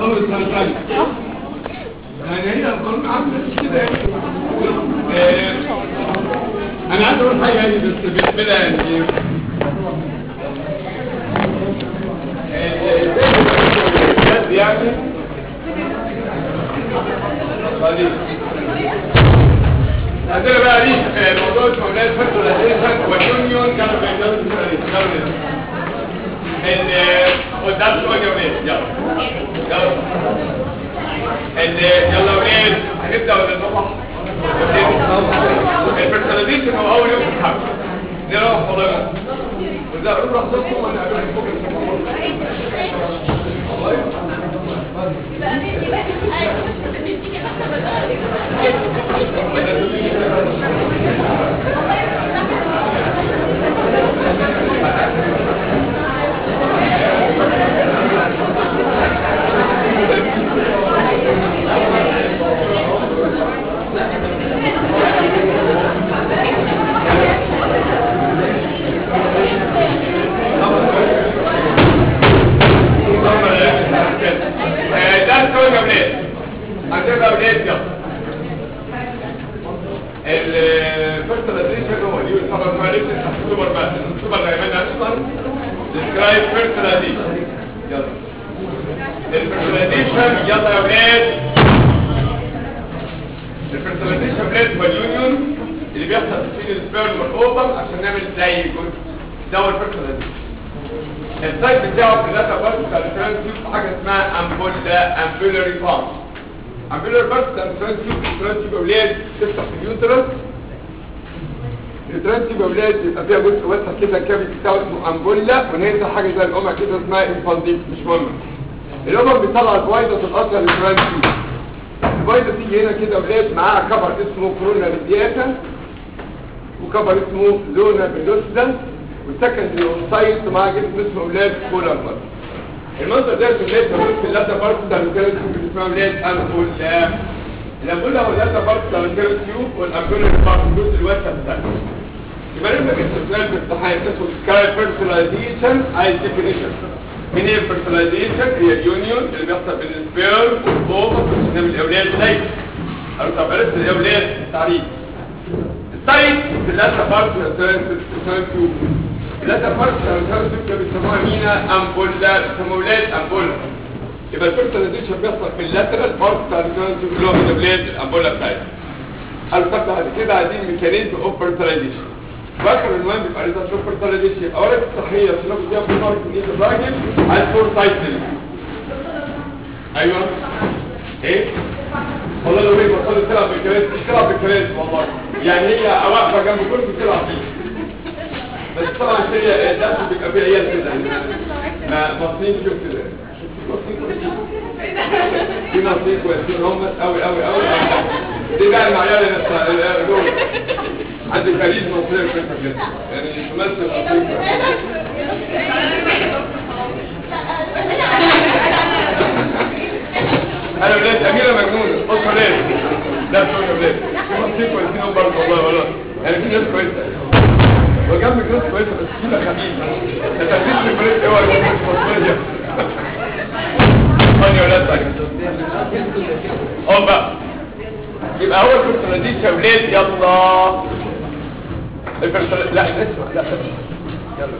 خالص سنه ثانيه يعني هي القانون عامله كده يعني. آه، انا عايز اقول حاجه يعني بس بالنسبه يعني بجد يعني بعدين عندنا بقى دي آه، موضوع اسمه ولاد فترة الأساسة واليونيون كانوا بيعملوا الثلاثين قدام شوية يا ولاد يلا يلا ال- يلا يا ولاد هنبدأ ولا نروح؟ البرسوناليزيشن هو أول يوم في الحرب نروح والله وإذا قلوا راحتكم وأنا قبل بكرة آه، ده السؤال يا ولاد عندنا اولاد يلا البيرسوناليزيشن هو دي طبعا ما لسه تحت سوبر بقى السوبر غيبان اصلا ديسكرايب بيرسوناليزيشن يلا البيرسوناليزيشن يلا يا ولاد البيرسوناليزيشن ولاد هو اليونيون اللي بيحصل بين السبيرم والاوفر عشان نعمل زي جزء ده هو البيرسوناليزيشن السايت بتاعه في الداتا بارت بتاع الفرنس تيوب حاجه اسمها امبولا امبولاري بارت امبولاري بارت بتاع الفرنس تيوب الفرنس تيوب اولاد تفتح في اليوترس الفرنس تيوب اولاد يبقى فيها جزء واسع كده الكابل بتاعه اسمه امبولا وننزل حاجه زي القمع كده اسمها انفانديت مش مهم القمع بيطلع البويضه الاصل للفرنس تيوب البويضه تيجي هنا كده اولاد معاها كفر اسمه كورونا ريدياتا وكفر اسمه زونا بيلوسدا والسكندري اونسايت مع جسم اسمه اولاد كولر مصر المنظر ده في اولاد موجود في اللاتة بارت بتاع الكيرو تيوب اسمها اولاد امبولا الامبولا هو اللاتة بارت بتاع الكيرو تيوب والامبولا بارت الجزء الواسع بتاعها يبقى لما جيت السؤال في الامتحان اسمه سكاي بيرسوناليزيشن عايز ديفينيشن مين هي البيرسوناليزيشن هي اليونيون اللي بيحصل بين السبيرم والاوفر عشان نعمل الاولاد زي او طب عرفت الاولاد تعريف السايت في اللاتة بارت الثلاث تيوب اللاتة بارت الثلاث تيوب ده بيسموها مينا امبولا بيسموها ولاد امبولا يبقى البيرسوناليزيشن بيحصل في اللاترال بارت بتاع الثلاث تيوب اللي هو من اولاد الامبولا بتاعتها قالوا طب بعد كده عايزين ميكانيزم اوف بيرسوناليزيشن واخر عنوان بيبقى ريزلت اوف بيرسوناليزيشن اولا الصحيه عشان ناخد فيها في مارك من ايد الراجل عايز فور تايتل ايوه ايه والله لو هي بطلت تلعب بالكراسي مش تلعب بالكراسي والله يعني هي واقفه جنب كرسي تلعب فيه بس طبعا هي الناس بيبقى فيها عيال كده ما مصريين شوف كده في مصريين كويسين هم قوي قوي قوي دي بقى المعيار اللي دول عندي فريد مصري كده كده يعني تمثل مصري انا ولاد اميره مجنونه بص ولاد لا بص ولاد في مصريين كويسين برضه والله والله يعني في ناس كويسه وجنبك ناس كويسه بس كده خفيفه ده تفسير البريد هو اللي مش مصريه ثانيه ولاد ثانيه اه بقى يبقى هو البرسوناليزيشن يا ولاد يلا البرسونال لا اسمع لا يلا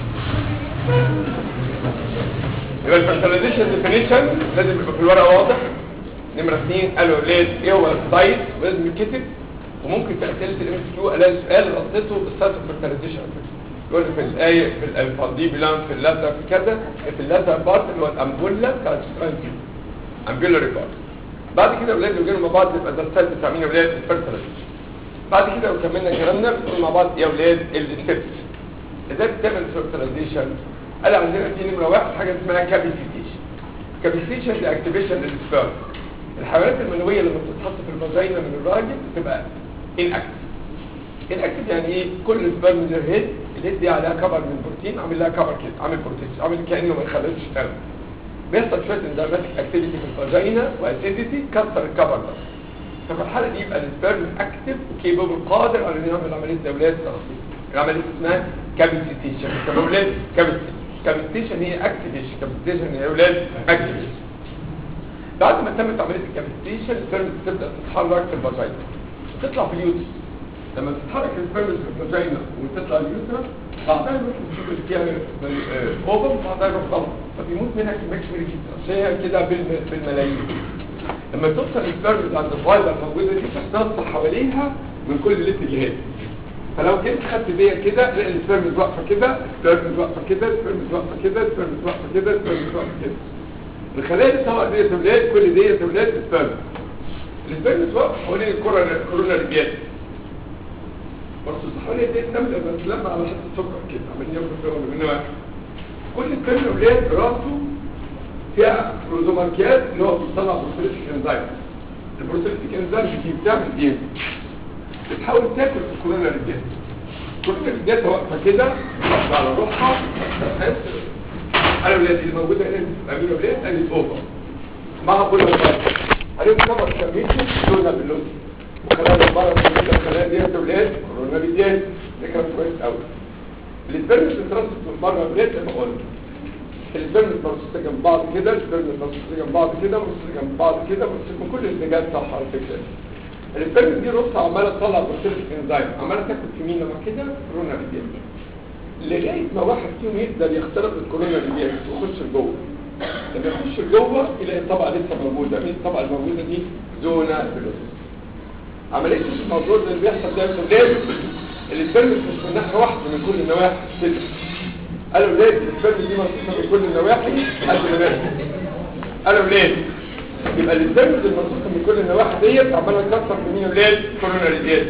يبقى البرسوناليزيشن ديفينيشن لازم يبقى في الورقه واضح نمره اثنين قالوا ولاد ايه هو السايت ولازم يتكتب وممكن في اسئله الام اس كيو الاقي سؤال رصيته السايت البرسوناليزيشن يقول في الايه في الفانديبولام في اللاتر في كذا في اللاتر بارت اللي هو الامبولا بتاعت السكرانتي امبولاري بارت بعد كده اولاد لو جينا مع بعض يبقى ده السايت بتاع مين يا اولاد البرسوناليزيشن بعد كده لو كملنا كلامنا بنقول مع بعض يا اولاد الستبس ازاي بتعمل البرسوناليزيشن قال عندنا في نمره واحد حاجه اسمها كابيسيتيشن كابيسيتيشن دي اكتيفيشن للسبيرم الحيوانات المنويه لما بتتحط في الفاجينا من الراجل بتبقى انكتف انكتف يعني ايه كل سبيرم زي الهيد الهيد دي عليها كفر من بروتين عامل لها كفر كده عامل بروتين عامل كانه ما يخليش تشتغل بيحصل شويه انزيماتيك اكتيفيتي في الفاجينا واسيديتي كسر الكفر ده ففي الحاله دي يبقى السبيرم اكتف وكيبل قادر على انه يعمل عمليه زولات تخصيص العمليه اسمها كابيسيتيشن كابيسيتيشن كابيسيتيشن هي اكتيفيشن كابيسيتيشن هي اولاد اكتيفيشن بعد ما تمت عمليه الكابيتيشن السبرمز تبدا تتحرك في الفاجينا تطلع في اليوتس لما تتحرك السبرمز في الفاجينا وتطلع اليوترس بعدها يروح السوق اللي فيها اوفر بعدها يروح طلع فبيموت منها كميه كبيره جدا عشان هي كده بالم- بالملايين لما توصل السبرمز عند الفايبر الموجوده دي تحتفظ حواليها من كل الاتجاهات فلو جيت خدت دي كده تلاقي السبرمز واقفه كده السبرمز واقفه كده السبرمز واقفه كده السبرمز واقفه كده السبرمز واقفه كده الخلايا اللي طبعا دي تولاد كل دي تولاد سبرم السبرمز واقفه حوالين الكره الكورونا ريبيات برضه حوالين دي النمله بتلم على حته سكر كده عمالين ياكلوا فيها من هنا كل سبرم اولاد راسه فيها بروزوماركيات اللي هو بيطلع بروتيليتيك انزايم البروتيليتيك انزايم دي بتعمل ايه؟ بتحاول تاكل في الكورونا ريبيات الكورونا ريبيات واقفه كده واقفه على روحها تحس انا ولادي اللي موجوده هنا امين ولاد قال اوفر مع كل واحد عليهم طبعا كميته لونها باللون وخلايا البرد كده الخلايا ديت ولاد كورونا ريبيات ده كلام كويس قوي السبرمز بتترصد من بره ولاد زي ما قلت السبرمز مرصوصه جنب بعض كده السبرمز مرصوصه جنب بعض كده مرصوصه جنب بعض كده مرصوصه من كل الاتجاهات صح على فكره السبرمز دي رصها عماله تطلع بروتيليك انزايم عماله تاكل في مين لما كده كورونا ريبيات لغايه ما واحد فيهم يقدر يخترق الكورونا ريبيات ويخش لجوه لما يخش لجوه يلاقي الطبقه لسه موجوده مين الطبقه الموجوده دي زونا بلوسس عمليه الموضوع اللي بيحصل ده يا شباب السبرم مش من ناحيه واحده من كل النواحي كده قالوا ليه السبرم دي مرصوصه من كل النواحي قد ما بقى قالوا ليه يبقى السبرم المرصوصه من كل النواحي ديت عماله تكسر في مين ولاد كورونا ريبيات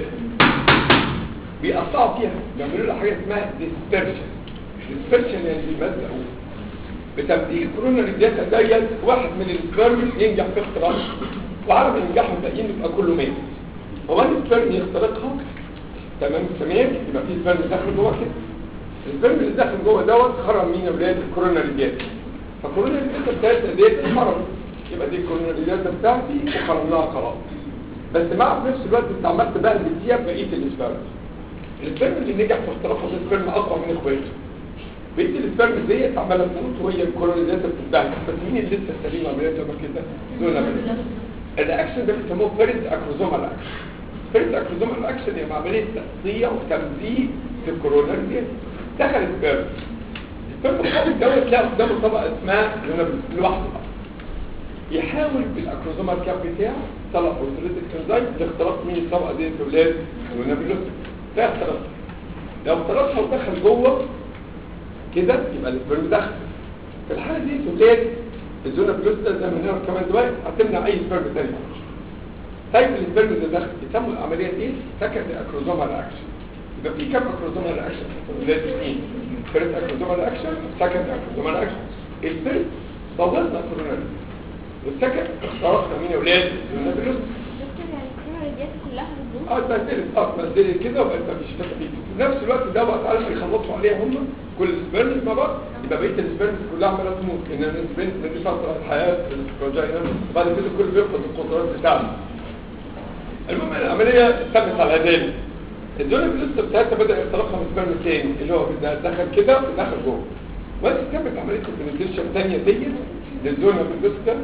بيقطعوا فيها بيعملوا لها حاجه اسمها ديسبرشن ديسبرشن يعني بيمزقوا بتمديد الكورونا ريدياتا ديت واحد من السبرم ينجح في اختراقها وعرب ينجحوا الباقيين يبقى كله مات هو السبرم يخترقها تمام تمام يبقى في سبرم داخل جوه كده السبرم اللي داخل جوه دوت خرم مين يا ولاد الكورونا ريدياتا فالكورونا ريدياتا بتاعتها ديت خرم يبقى دي الكورونا ريدياتا بتاعتي وخرمناها خلاص بس مع في نفس الوقت انت عمال تبهدل فيها بقيه السبرم السبرم اللي نجح في اختراقها ده سبرم اقوى من اخواته بقيه السبرم ديت عماله تموت وهي الكورونا ديت بتتبهدل بس مين اللي لسه سليم عمليه تبقى كده دون عمليه الاكشن ده بيسموه فيرست اكروزومال اكشن فيرست اكروزومال اكشن هي عمليه تقطيع وتمزيق في الكورونا ديت دخل السبرم السبرم الخاطئ دوت لا قدامه طبقه اسمها لوحده يحاول بالاكروزومال كاب بتاعه طلع بروتيليتيك انزايم لاختراق مين الطبقه دي في اولاد الونابلوس ده اختراق لو اخترقها ودخل جوه كده يبقى السبرم دخل في الحاله دي اولاد الزونا بلوس ده زي ما هنعرف كمان دلوقتي هتمنع اي سبرم تاني يخش طيب السبرم اللي دخل يسموا العمليه دي سكند اكروزومال اكشن يبقى في كام اكروزومال اكشن في اولاد اثنين فيرست اكروزومال اكشن سكند اكروزومال اكشن الفيرست بوظنا كورونا والسكند اخترقنا مين يا اولاد الزونا بلوس دكتور يعني الكريمة الريديات كلها بتبوظ اه اتبدلت اه اتبدلت كده وبقت مفيش تفاصيل في نفس الوقت دوت عارف يخلصوا عليها هم كل السبرمز مع بعض يبقى بقيه السبرمز كلها عماله تموت لان السبرمز دي فتره الحياه في الفاجينا وبعد كده كل بيفقد القدرات بتاعته المهم العمليه تمت على ذلك الزون الفلوس بتاعتها بدا يخترقها من سبرم تاني اللي هو بدا دخل كده ودخل جوه بس تمت عمليه البنتيشن الثانيه ديت للزون الفلوس ده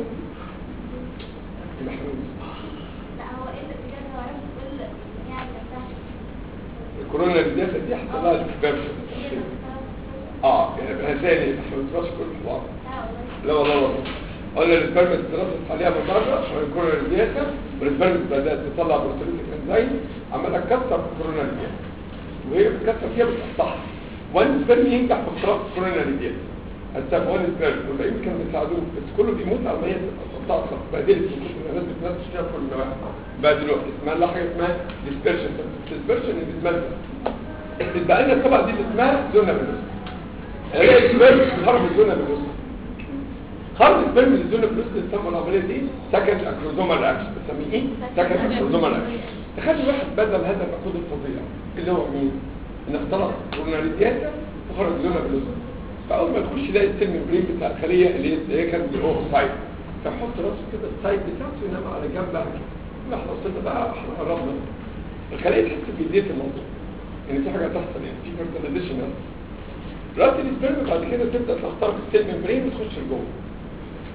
المحروس لا هو ايه اللي بجد هو عارف كل يعني نفسها الكورونا الجديدة دي حصل لها ديسبرشن هي نفسها اه يعني بقى ثاني احنا ما بنسمعش كل في بعض لا والله لا والله والله قلنا السبرم اترصت عليها من بره والكورونا الجديدة والسبرم بدأت تطلع بروتينيك انزيم عمالة تكسر في الكورونا الجديدة وهي بتكسر فيها بتقطعها وان سبرم ينجح في اختراق الكورونا الجديدة السبب وان سبرم والباقيين كانوا بيساعدوه بس كله بيموت على ما هي تقطع خلاص بقدرت من كتر الناس بتنافس فيها كل النواحي بقى دلوقتي اسمها لها حاجه اسمها ديسبرشن ديسبرشن اللي بتمثل اتبقى لنا الطبقه دي اللي اسمها زونا بلوس هي السبرم خرب الزونا بلوس خرب السبرم من الزونا بلوس اللي بتسمى العمليه دي سكند اكروزومال اكشن بنسميه ايه؟ سكند اكروزومال اكشن تخلي واحد بدل هذا المفقود الفظيع اللي هو مين؟ ان اخترق كورناليتياتا وخرج زونا بلوس فاول ما يخش يلاقي السيل ممبرين بتاع الخليه اللي اللي هي كانت الاوروسايت فيحط راسه كده السايد بتاعته ينام على جنبها كده لا احنا وصلنا بقى احنا قربنا الخليه تحس بجديه الموضوع ان في حاجه هتحصل يعني في فيرتلايزيشن دلوقتي السبرم بعد كده تبدا تخترق السيل ممبرين وتخش لجوه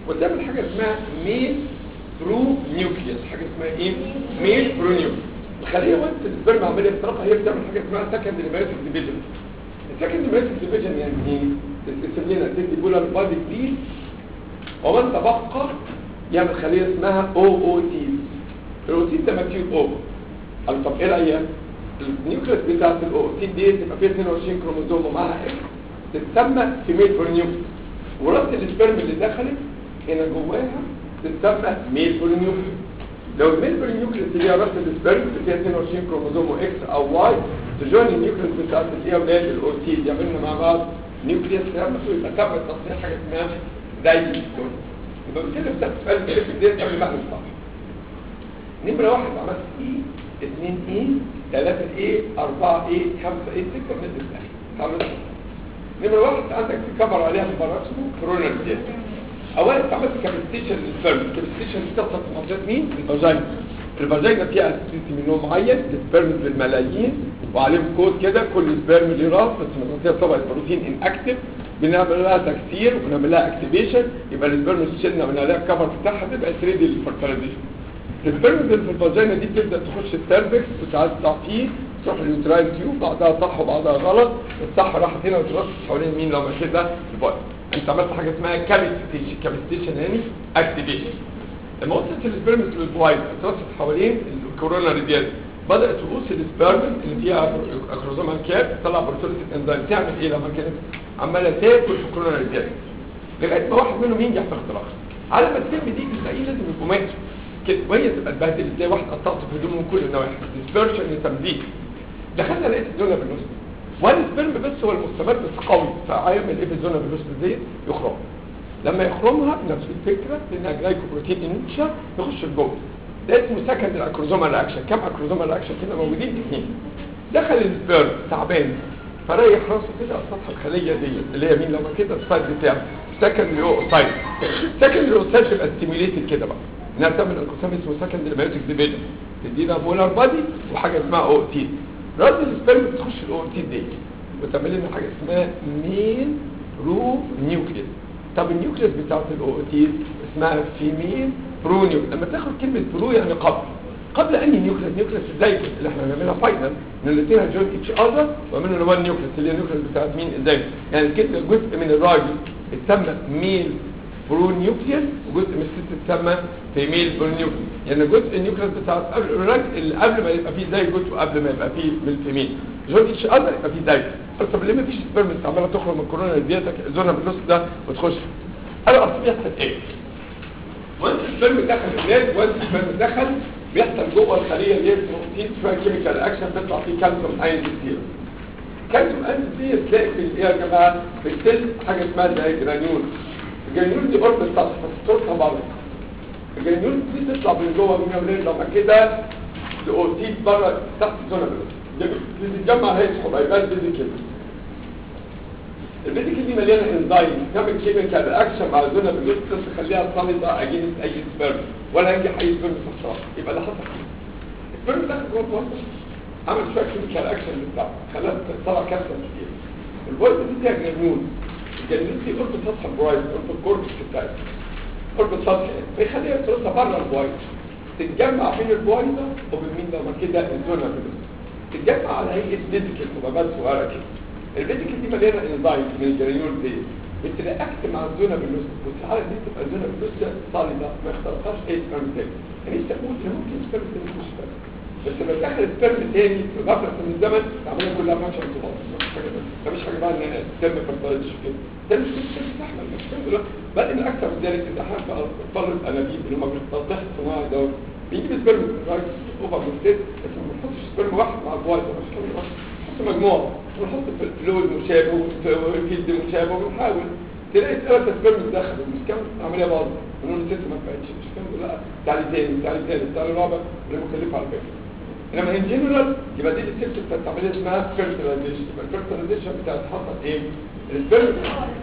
وتعمل حاجه اسمها ميل برو نيوكليوس حاجه اسمها ايه ميل برو نيوكليوس الخليه وانت السبرم عماله تترقى هي بتعمل حاجه اسمها سكند ميريتك ديفيجن السكند ميريتك ديفيجن يعني ايه تقسم لنا تدي بولار بادي بليز ومن تبقى يعمل خليه اسمها او او تي الاو تي ده مكتوب او قال طب ايه رايك النيوكليوس بتاعت الاو تي دي تبقى فيها 22 كروموزوم ومعاها اكس تتسمى فيميل برونيوكليوس ورد السبرم اللي دخلت هنا جواها تتسمى ميل برونيوكليوس لو الميل برونيوكليوس اللي هي راس السبرم اللي فيها 22 كروموزوم واكس او واي تجوين النيوكليوس بتاعت اللي هي ولاد الاو تي يعملنا مع بعض نيوكليوس نفسه يبقى تم تصنيع حاجه اسمها دايليستون يبقى بالتالي بتاعت السؤال الكليب دي قبل ما نصح نمرة واحد عملت ايه اثنين ايه ثلاثة ايه اربعة ايه خمسة ايه ستة من الاسلام خمسة نمرة واحد عندك تكبر عليها مباراة اسمه كورونا ديت اولا انت عملت كابستيشن للسبرم الكابستيشن دي بتحصل في منطقة مين؟ الفاجينا الفاجينا فيها اسيتي من نوع معين السبرم بالملايين وعليهم كود كده كل سبرم ليه راس بس مغطيه طبقة بروتين ان اكتف بنعمل لها تكسير ونعمل لها اكتيفيشن يبقى السبرم شلنا من عليها الكفر بتاعها تبقى 3 دي للفرتلايزيشن السبرم اللي في الفاجينا دي بتبدا تخش السيرفكس وتعدي فيه تروح اليوتراين تيوب بعدها صح وبعدها غلط الصح راحت هنا وترص حوالين مين لو مشيت ده البايض انت عملت حاجه اسمها كابستيشن كابستيشن يعني اكتيفيشن لما وصلت السبرم للبايض اترصت حوالين الكورونا ريديال بدات رؤوس السبرم اللي فيها اكروزومال كاب تطلع بروتوليتيك انزيم تعمل ايه لما كانت عماله تاكل في الكورونا ريديال لغايه ما واحد منهم ينجح في اختراقها على ما السم دي تلاقيه لازم يبقوا ماتوا كده وهي تبقى اتبهدلت زي واحد قطعت في هدومه من كل النواحي ديسبرشن تمزيق دخلنا لقيت الزونه بالنص وان سبرم بس هو المستمر بس قوي فهيعمل ايه في الزونه بالنص ديت يخرم لما يخرمها نفس الفكره لانها جلايكوبروتين انشا يخش لجوه ده اسمه سكند اكروزومال رياكشن كم اكروزومال رياكشن كده موجودين اثنين دخل السبرم تعبان فريح راسه كده على سطح الخليه ديت اللي هي مين لما كده السايد بتاعه سكند اوسايد سكند اوسايد تبقى ستيميوليتد كده بقى انها تعمل انقسام اسمه سكند بيوتيك ديفيجن تدينا بولار بادي وحاجه اسمها او تي رد السبرم بتخش الاو تي دي وتعمل لنا حاجه اسمها مين رو نيوكليس طب النيوكليس بتاعت الاو تي اسمها فيميل برو نيوكليس لما تاخد كلمه برو يعني قبل قبل انهي نيوكليس نيوكليس ازاي اللي احنا بنعملها فاينل ان الاثنين هيجوين اتش اذر وعملنا وان نيوكليس اللي هي النيوكليس بتاعت مين ازاي يعني كده جزء من الراجل اتسمى ميل برو نيوكليس وجزء من الست اتسمى فيميل برو نيوكليس يعني جزء النيوكليس بتاع قبل الراجل اللي قبل ما يبقى فيه زي جزء وقبل ما يبقى فيه من الفيميل جون اتش اذر يبقى فيه زي طب ليه ما فيش سبرم عماله تخرج من الكورونا ديتك زونه بالنص ده وتخش انا اصلا بيحصل ايه وانت السبرم دخل الناس وانت السبرم دخل بيحصل جوه الخليه اللي هي بروتين شويه كيميكال اكشن بيطلع فيه كالسيوم ايون كتير كالسيوم ايون كتير تلاقي في ايه يا جماعه في السيل حاجه اسمها زي جرانيول الجرانيول دي قرب السطح فتطرها بره الجرانيول دي تطلع من جوه من اولاد لما كده الاوتيت بره تحت الزونه بتتجمع هي حبيبات فيزيكال الفيزيكال دي مليانه انزايم تعمل كيميكال رياكشن مع الزونه بالنص تخليها صامده اجينست اي سبرم ولا ينجح اي سبرم تحصل يبقى اللي حصل ايه السبرم دخل جوه الوسط عمل شويه كيميكال اكشن بتاعه خلاها تطلع كالسيوم كتير البويضه دي فيها جرانيول الجرانيول دي قرب سطح البويضه قرب الكورتكس بتاعتها قرب السطح بيخليها ترصها بره البويضه تتجمع بين البويضه وبين مين لما كده الزونه بالنص تتجمع على هيئه فيزيكال حبيبات صغيره كده الفيزيكال دي مليانه انزايم من الجرانيول دي بترياكت مع الزونه بالنص والحاله دي تبقى الزونه بالنص صالده ما يخترقهاش اي سبرم تاني يعني انت تقول ان ممكن سبرم تاني مش سبرم بس لما تدخل سبرم تاني في غفله من الزمن تعملها كلها ماشيه انطباق مفيش حاجه بقى ان السبرم ما فرطلتش كده ده مش سبرم تستحمل مش سبرم بل ان اكثر من ذلك ان احنا في اطفال الانابيب اللي هم بيتطلع الصناعي دوت بيجيب سبرم رايت اوفر ستيت بس ما بنحطش سبرم واحد مع الوايت مش كده نحط مجموعه ونحط في الفلويد مشابه والفيلد مشابه ونحاول تلاقي ثلاثة سبرم تدخل مش كام عملية باظ ونقول له ست ما نفعتش مش كام لا تعالي تاني تعالي تاني تعالي رابع اللي مكلفة على فكرة انما ان جنرال يبقى دي الست بتاعت عملية اسمها فيرتلايزيشن يبقى الفيرتلايزيشن بتاعت حصل ايه؟ السبرم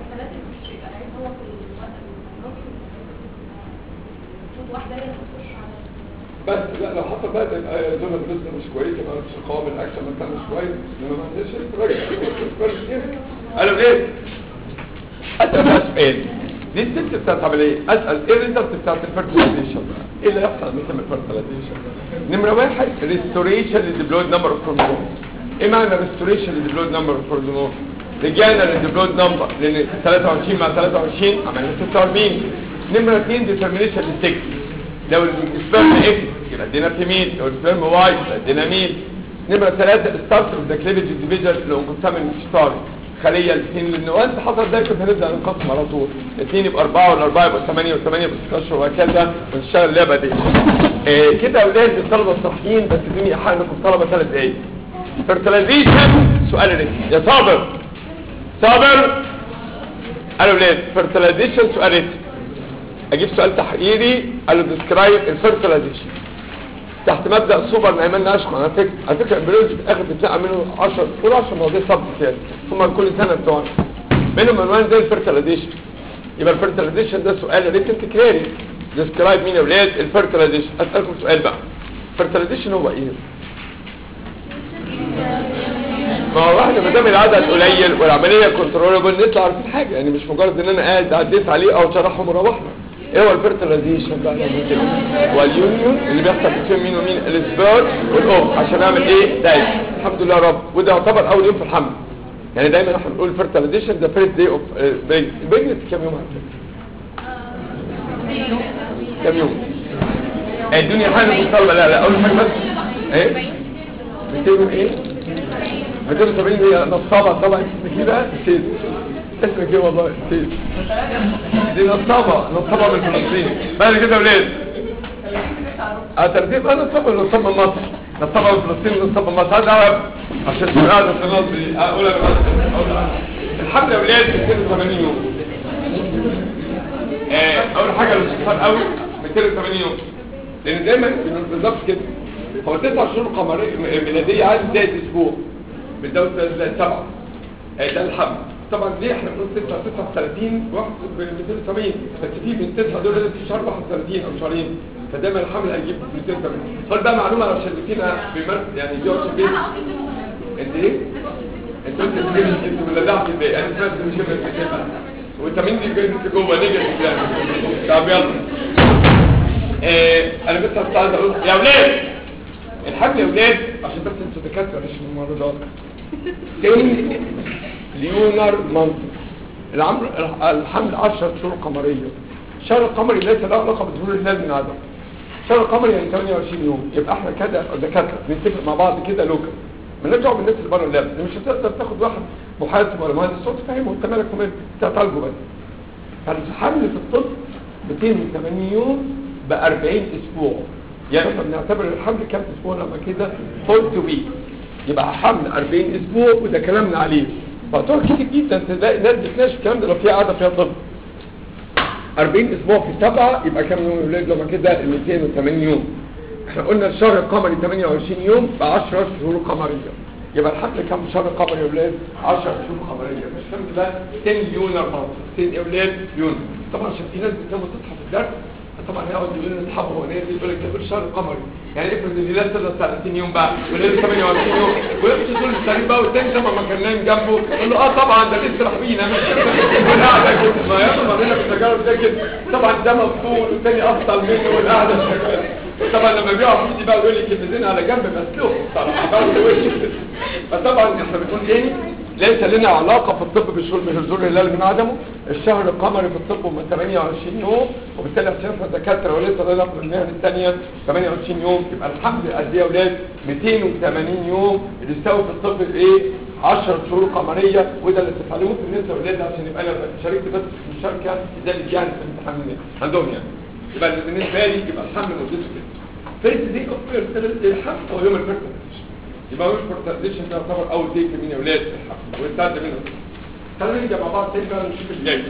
واحدة هي اللي بتخش على بس لا لو حصل بقى تبقى زونه بالنسبه مش كويسه ما عرفتش قوام الاكشن مثلا مش كويس انما ما عندهاش راجل قالوا ايه؟ حتى بقى سؤال دي الست بتاعت العمليه اسال ايه الريزلت بتاعت الفيرتلايزيشن ايه اللي يحصل لما يتم الفيرتلايزيشن نمره واحد ريستوريشن للديبلويد نمبر اوف كروموسوم ايه معنى ريستوريشن للديبلويد نمبر اوف كروموسوم رجعنا للديبلويد نمبر لان 23 مع 23 عملنا 46 نمره 2 ديترمينيشن للسكس لو السبرم اكس يبقى ادينا فيميل لو السبرم واي يبقى ادينا ميل نمرة ثلاثة ستارت اوف ذا كليفج ديفيجن لانقسام المشترك خلية الاثنين لان وانت حصل ده كنت هنبدا ننقسم على طول الاثنين يبقى اربعة والاربعة يبقى ثمانية والثمانية يبقى 16 وهكذا ونشتغل اللعبة دي إيه كده يا اولاد الطلبة الصحيين بس ادوني حق انكم طلبة ثلاث دقايق فيرتلايزيشن سؤال رسمي يا صابر صابر قالوا اولاد فيرتلايزيشن سؤال رسمي اجيب سؤال تحريري قالوا ديسكرايب الفيرتلايزيشن تحت مبدا سوبر نايمان ناشخ على فكره على فكره البريولوجي في الاخر بتلاقي منه 10 قول 10 مواضيع سبجكت هم كل سنه بتوعنا منهم عنوان زي الفيرتلايزيشن يبقى الفيرتلايزيشن ده سؤال ريتن تكراري ديسكرايب مين يا اولاد الفيرتلايزيشن اسالكم سؤال بقى الفيرتلايزيشن هو ايه ما هو احنا ما دام العدد قليل والعمليه كنترولبل نطلع عارفين حاجه يعني مش مجرد ان انا قاعد عديت عليه او شرحه وروحنا ايه هو الفيرتلايزيشن بقى واليونيون اللي بيحصل بين مين ومين الاسبرت والاوف عشان اعمل ايه دايما الحمد لله يا رب وده يعتبر اول يوم في الحمل يعني دايما احنا بنقول الفيرتلايزيشن ده فيرست داي اوف البيجنت كام يوم هتبقى كام يوم الدنيا حاجه مطالبه لا لا اول حاجه بس ايه 200 ايه 270 هي نصابه طبعا اسمك ايه بقى سيد اسمك ايه والله سيد دي نصابه نصابه من فلسطين بعد كده ولاد اه ترتيب انا نصابه نصابه من مصر نصابه من فلسطين نصابه من مصر هذا عرب عشان تكون قاعده في نصري اقول الحمل يا ولاد 280 يوم آه، اول حاجه الاستفسار قوي 280 يوم لان دايما بالظبط كده هو تسع شهور قمريه ميلاديه عادي زائد اسبوع بتزود زائد سبعه آه، ده الحمل طبعا ليه احنا بنقول 9 39 واحد ب 270 بس في من 9 دول لازم في شهر 31 او شهرين فدايما الحمل هيجيب 270 خد بقى معلومه لو شلتينا بمرس يعني جوه البيت انت ايه؟ انت انت بتجيب انت ملدعت ازاي؟ انا سمعت مش كده وانت مين اللي جاي انت جوه نيجاتيف يعني طب يلا آه انا بس كنت عايز اقول يا اولاد الحمل يا اولاد عشان بس انتوا دكاتره مش ممرضات تاني ليونر منطق العمر الحمل 10 شهور قمريه الشهر القمري ليس له علاقه بظهور الهلال من عدم الشهر القمري يعني 28 يوم يبقى احنا كده دكاتره بنتفق مع بعض كده لوكال مالناش دعوه بالناس اللي بره اللاب مش هتقدر تاخد واحد محاسب ولا مهندس صوت تفهمه انت مالك ومال انت تعالجه بس فالحمل في الطب 280 يوم ب 40 اسبوع يعني احنا بنعتبر الحمل كام اسبوع لما كده 40 ويك يبقى حمل 40 اسبوع وده كلامنا عليه فهتقول كتير جدا تلاقي ناس بتناقش الكلام ده لو في قاعده فيها طب 40 اسبوع في سبعه يبقى كام يوم يولد لما كده 280 يوم احنا قلنا الشهر القمري 28 يوم ب 10 شهور قمريه يبقى الحمل كام شهر قمري يا اولاد 10 شهور قمريه مش فهمت ده 10 يونر برضه 10 اولاد يونر طبعا عشان في ناس بتنام تصحى في الدرس طبعا هيقعد يقول لنا اصحابه هو ناس يقول لك ده الشهر القمري يعني افرض الهلال طلع 30 يوم بقى والليل 28 يوم ويمشي طول التاريخ بقى والتاني طبعا ما كان نايم جنبه يقول له اه طبعا ده لسه بينا مش والقعده كده ما يلا ما بينا في التجارب ده كده طبعا ده مفضول والتاني افضل منه والقعده شغاله طبعا لما بيقع في ايدي بقى يقول لي كلمتين على جنب مسلوق صراحه بقى وشي فطبعا احنا بنقول تاني ليس لنا علاقة في الطب بالشهور بنزول الهلال من عدمه الشهر القمري في الطب هم 28 يوم وبالتالي عشان احنا دكاتره ولسه لنا في المهن الثانيه 28 يوم يبقى الحمل قد ايه يا اولاد 280 يوم اللي يساوي في الطب ايه 10 شهور قمريه وده اللي تتعلموه في الناس اولاد عشان يبقى انا شاركت بس في المشاركه ذلك يعني في الامتحان عندهم يعني يبقى بالنسبه لي يبقى الحمل مدته كده فيرست دي اوف الحمل هو يوم الفيرست يبقى مش فرتيليشن ده يعتبر اول ديت من يا اولاد في الحمل والثالث منه خلينا نرجع مع بعض تاني بقى نشوف الجاي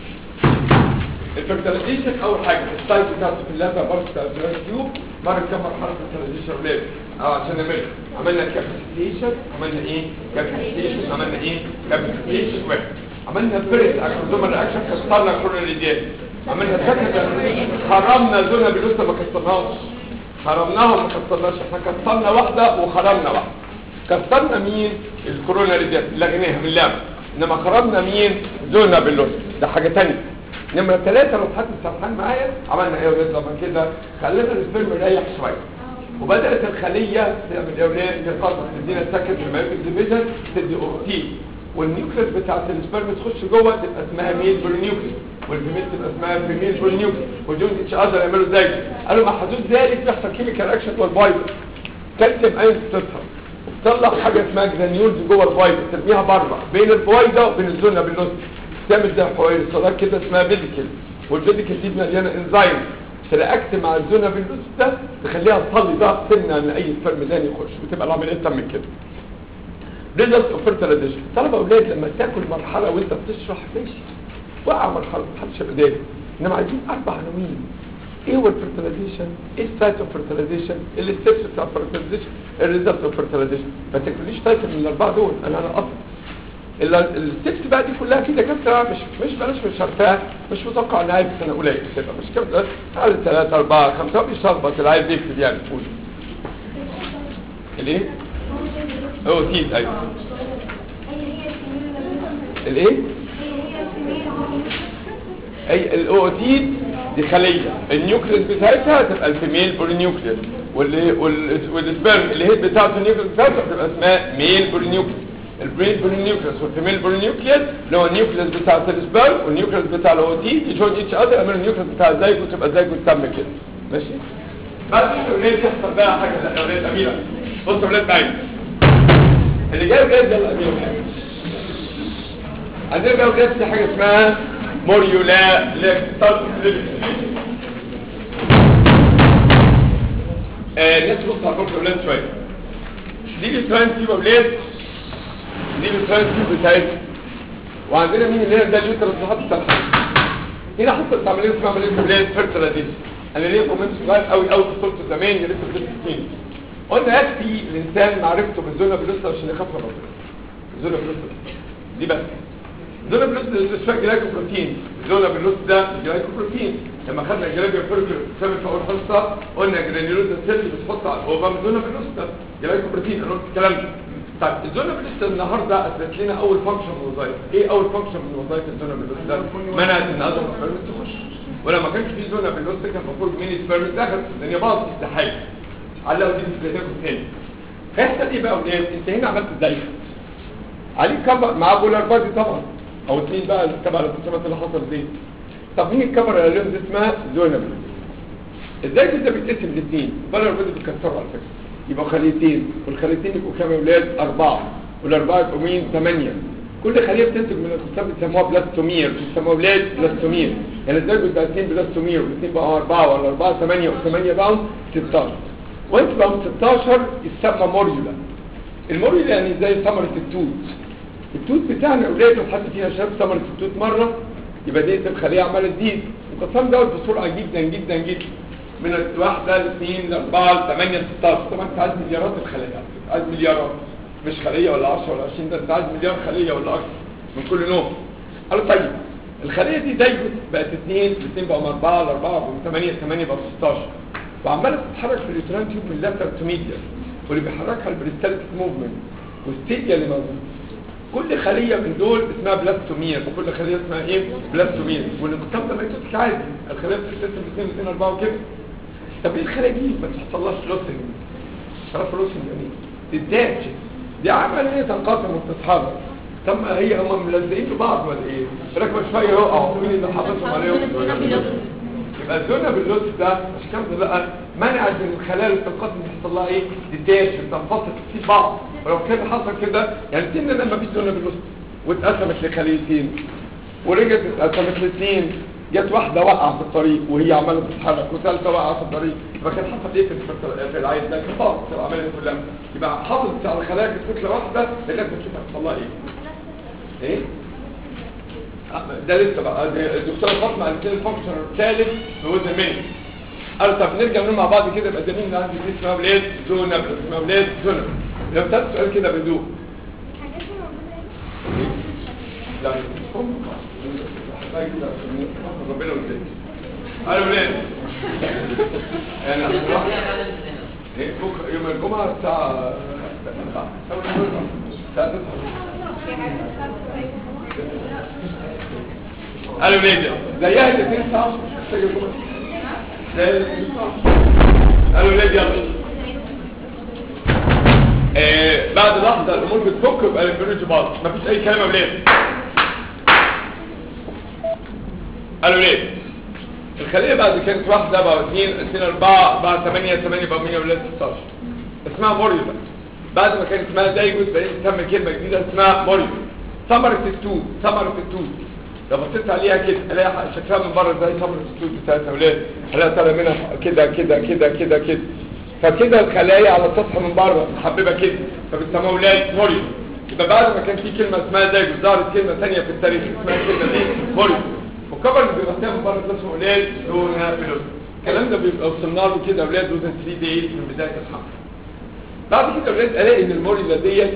الفرتيليشن اول حاجه السايت بتاعته في اللابا برضه بتاع التيوب مره كام مرحله الفرتيليشن يا اولاد اه عشان نعمل عملنا كاباسيتيشن عملنا ايه كاباسيتيشن عملنا ايه كاباسيتيشن عملنا فيرست اكروزومال رياكشن كسرنا كروناليديات عملنا سكند خرمنا زونه بلسه ما كسرناهاش خرمناها وما كسرناش احنا كسرنا واحدة وخرمنا واحدة كسرنا مين الكورونا ريديات لغيناها من اللعبة انما خرمنا مين زونا باللوس ده حاجة تانية نمرة ثلاثة لو حد سرحان معايا عملنا ايه يا ولاد لما كده خلينا السبرم يريح شوية وبدأت الخلية تعمل ايه يا ولاد تقاطع تدينا سكت المايوتيك ديفيجن تدي اوتي والنيوكليس بتاعت السبرم تخش جوه تبقى اسمها ميل برونيوكليس والفيميل تبقى اسمها فيميل برونيوكليس والجوز اتش اذر يعملوا زي قالوا مع حدوث ذلك بيحصل كيميكال اكشن والبايض كالسيوم ايون تظهر تطلع حاجه اسمها جرانيولز جوه البايضه ترميها بره بين البويضه وبين الزونه بالنص تعمل زي حوالي الصداق كده اسمها فيديكل والفيديكل دي مليانه انزيم تراكت مع الزونه بالنص ده تخليها تصلي ضغط تمنع ان اي سبرم تاني يخش وتبقى العمليه تم كده ريزلت اوف فيرتيلايزيشن طلبه اولاد لما تاكل مرحله وانت بتشرح ماشي وقع مرحله محدش يبقى داري انما عايزين اربع عناوين ايه هو الفيرتيلايزيشن ايه السايت اوف فيرتيلايزيشن ايه الستبس بتاع الفيرتيلايزيشن الريزلت اوف فيرتيلايزيشن ما تاكليش تايتل من الاربعه دول انا انا اصلا الستبس بقى دي كلها في دكاتره مش مش بلاش مش عارفاها مش متوقع ان عيل في سنه اولى يكتبها مش كده على ثلاثة أربعة خمسة هو بيشخبط العيل بيكتب يعني قول الايه؟ هو تيز ايوه الايه؟ اي الاوتيد دي خليه النيوكليس بتاعتها تبقى الفيميل بولينيوكليس واللي وال- والسبرم اللي هي بتاعته النيوكليس بتاعته بتبقى اسمها ميل بولينيوكليس البرين بولينيوكليس والفيميل بولينيوكليس اللي هو النيوكليس بتاعت السبرم والنيوكليس بتاع الاوتيد يجون اتش اذر يعملوا النيوكليس بتاع الزيجو تبقى زيجو تم كده ماشي بعد كده وليه تحصل بقى حاجه لا يا ولاد اميره بصوا يا ولاد معايا اللي جاي جاي ده الاميره عندنا بقى ولاد في حاجه اسمها موريولا لاكتال آه الناس بص على البوكس اولاد شويه دي التراين تيوب اولاد دي التراين تيوب بتاعتها وعندنا مين اللي هي ده اليوترس اللي حاطط الحاجه هنا حصلت عمليه اسمها عمليه اولاد فيرتيلايزيشن انا ليه كومنت صغير قوي قوي في صورته زمان يا ريت في السنين قلنا يكفي الانسان معرفته بالزونه بالوسطى عشان يخاف من ربنا الزونه بالوسطى دي بس زونا بلوس ده اسمها جلايكوبروتين زونا بلوس ده جلايكوبروتين لما خدنا الجلايكوبروتين سبب في اول حصه قلنا جرانيولوز السيل اللي بتحط على هو بقى زونا بلوس ده جلايكوبروتين انا قلت الكلام ده طيب الزونا بلوس ده النهارده اثبت لنا اول فانكشن من الوظائف ايه اول فانكشن من وظائف الزونا بلوس ده منعت ان اقدر سبيرمز تخش ولما كانش في زونا بلوس ده كان المفروض ميني سبيرمز دخل الدنيا باظت ده حاجه علقوا دي في لكم تاني هيحصل ايه بقى ولاد انت هنا عملت ازاي عليه كفر معاه بولار بادي طبعا او اثنين بقى تبع الابتسامات اللي حصل دي طب مين الكاميرا اللي لهم اسمها زونا ازاي كده بيتقسم الاثنين بولار بادي بيكسروا على فكره يبقى خليتين والخليتين يبقوا كام يا اولاد اربعه والاربعه يبقوا مين ثمانيه كل خليه بتنتج من الخصام بيسموها بلاستومير بيسموها اولاد بلاستومير يعني ازاي بيبقى اثنين بلاستومير والاثنين بقوا اربعه ولا اربعه ثمانيه وثمانيه بقوا 16 وانت بقوا 16 يسمى موريولا الموريولا يعني زي ثمره التوت التوت بتاعنا اولاد لو حد فيها شاف ثمره التوت مره يبقى دي الخليه عماله تزيد القسم دوت بسرعه جدا جدا جدا من الواحده لاثنين لاربعه لثمانيه 16 طبعا انت عايز مليارات الخلايا عايز مليارات مش خليه ولا 10 ولا 20 ده انت عايز مليار خليه ولا اكتر من كل نوع قالوا طيب الخليه دي زي بقت اثنين الاثنين بقوا اربعه الاربعه بقوا ثمانيه ثمانيه بقوا 16 وعماله تتحرك في اليوتران تيوب من اللاتر ميديا واللي بيحركها البريستالتيك موفمنت والستيديا اللي موجوده كل خلية من دول اسمها بلاستومير وكل خلية اسمها ايه بلاستومير والانقسام ده ميتوتك عادي الخلية بتتقسم اثنين اثنين اربعة وكده طب ليه الخلية دي ما تحصلهاش لوسنج تعرف لوسنج يعني ايه تتاتش دي عملية تنقسم وتتحرك طب ما هي هم ملزقين في بعض ولا ايه ركبة شوية يقعوا مين اللي حاططهم عليهم يبقى الزونه باللوس ده مش كام بقى منعت من الخلايا اللي بتنقسم يحصل لها ايه ديتاش تنفصل تسيب بعض ولو كان حصل كده يعني سن لما في زونه باللوس واتقسمت لخليتين ورجعت اتقسمت لاثنين جت واحده واقعه في الطريق وهي عماله تتحرك وثالثه واقعه في الطريق يبقى كان حصل ايه في الفرت- في العين ده انقطاع في العمليه كلها يبقى حصلت على الخلايا كتله واحده لغايه ما تشوف هيحصل لها ايه ايه ده لسه بقى ده الدكتوره فاطمه قالت لي الفانكشن الثالث هو زمان قال طب نرجع نقول مع بعض كده يبقى الدليل اللي عندي دي اسمها ولاد زونا اسمها ولاد زونا لو ثلاث سؤال كده بدون الحاجات دي موجودة هنا لا مش هم محتاج كده عشان ربنا يوديك قالوا ولاد يعني هنروح ايه بكره يوم الجمعه الساعه الساعه الساعه 9 قالوا ليه زيها الاثنين صح مش محتاجه جمل زي الاثنين صح قالوا ليه يلا آه بعد لحظه الامور بتفك يبقى الامبريولوجي باظ مفيش اي كلام يا ولاد قالوا ليه الخليه بعد كانت واحده بقى اثنين اثنين اربعه بقى ثمانيه ثمانيه بقى 100 ولاد 16 اسمها موريولا بعد ما كانت اسمها دايجوس بعدين تسمى كلمه جديده اسمها موريولا ثمره التوت ثمره التوت لو بصيت عليها كده الاقي شكلها من بره زي ثمره التوت بتاعتها ولاد الاقي طالع منها كده كده كده كده كده فكده الخلايا على السطح من بره محببه كده فبتسموها ولاد موريولا يبقى بعد ما كان في كلمه اسمها دايجوس ظهرت كلمه ثانيه في التاريخ اسمها الكلمه دي موريولا والكفر اللي بيبقى فيها من بره ده اسمه ولاد لونها بلون الكلام ده بيبقى وصلنا له كده اولاد وزن 3 دي من بدايه الحمل بعد كده اولاد الاقي ان الموريلا ديت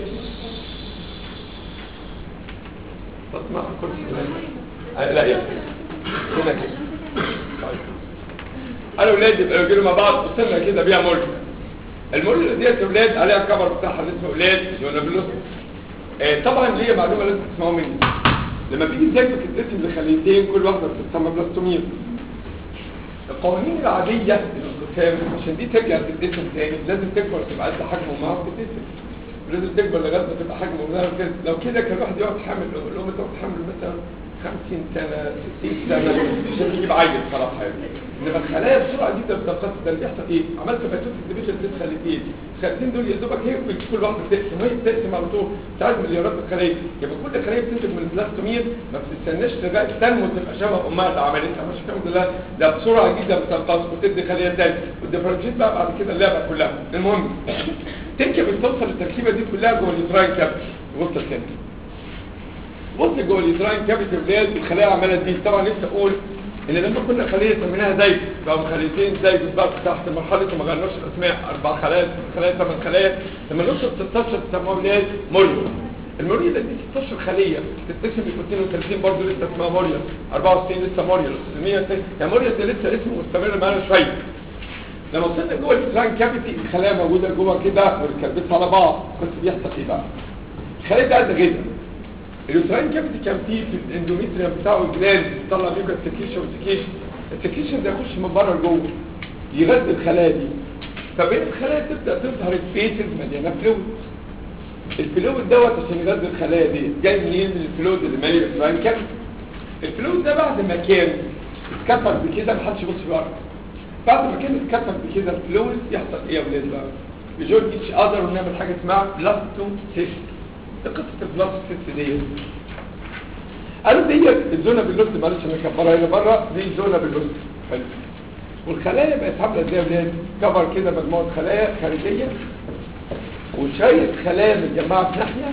بسمع كل لا يا هنا كده طيب انا اولاد يبقى يجوا مع بعض وصلنا كده بيها موريلا الموريلا ديت اولاد عليها الكفر بتاعها اللي اسمه اولاد يونابلوس آه طبعا ليا معلومه لازم تسمعوا مني لما بيجي ازاي بتتقسم لخليتين كل واحده بتسمى بلاستومير القوانين العاديه للانقسام عشان دي ترجع تتقسم تاني لازم تكبر تبقى قد حجم امها وتتقسم لازم تكبر لغايه ما تبقى حجم امها وكده لو كده كان الواحد يقعد حامل الام تقعد حامل مثلا 50 سنه 60 سنه عشان تجيب عيل صراحه يعني انما الخلايا بسرعه جدا بتنقسم ده اللي بيحصل ايه؟ عملت باتوت ديفيجن بين خليتين الخليتين دول يا دوبك هي كل واحده بتقسم وهي بتقسم على طول تعرف مليارات الخلايا يبقى كل خليه بتنتج من البلاستومير ما بتستناش لغايه تنمو تبقى شبه امها اللي عملتها مش الحمد لله ده بسرعه جدا بتنقسم وتدي خليه ثانيه والديفرنشيت بقى بعد كده اللعبه كلها المهم تركب بتوصل التركيبه دي كلها جوه اليوتراين كابيتال وصل كده بص جوه اليوتراين كابيتال ولاد الخلايا عماله تزيد طبعا نفسي اقول ان لما كنا خليه سميناها زيت بقوا خليتين زيت بقى تحت مرحله وما غيرناش الاسماء اربع خلايا خلايا ثمان خلايا لما نوصل 16 تسموها ولاد موريو الموريو دي 16 خليه تتقسم ل 32 برضه لسه اسمها موريو 64 لسه موريو 100 يعني موريو ده لسه اسمه مستمر معانا شويه لما وصلنا جوه الفران كافيتي الخلايا موجوده جوه كده مركبتها على بعض بس بيحصل ايه بقى الخلايا دي عايزه جدا اليوتراين كافيتي كان فيه في الاندوميتريوم بتاعه الجلاند بيطلع بيه السكيشن والسكيشن السكيشن ده يخش من بره لجوه يغذي الخلايا دي فبين الخلايا تبدا تظهر الفيسز مليانه فلويد الفلويد دوت عشان يغذي الخلايا دي جاي منين من الفلويد اللي مالي اليوتراين كافيتي الفلويد ده بعد ما كان اتكسر بكده محدش يبص في الارض بعد ما كان اتكسر بكده الفلويد يحصل ايه يا ولاد بقى يجون اتش اذر ونعمل حاجه اسمها بلاستوسيست ده قصه البلاستوسيست ديت قالوا ديت الزونه باللوست معلش انا كبرها هنا بره دي زونه باللوست حلو والخلايا بقت عامله ازاي يا ولاد كفر كده مجموعه خلايا خارجيه وشويه خلايا متجمعه في ناحيه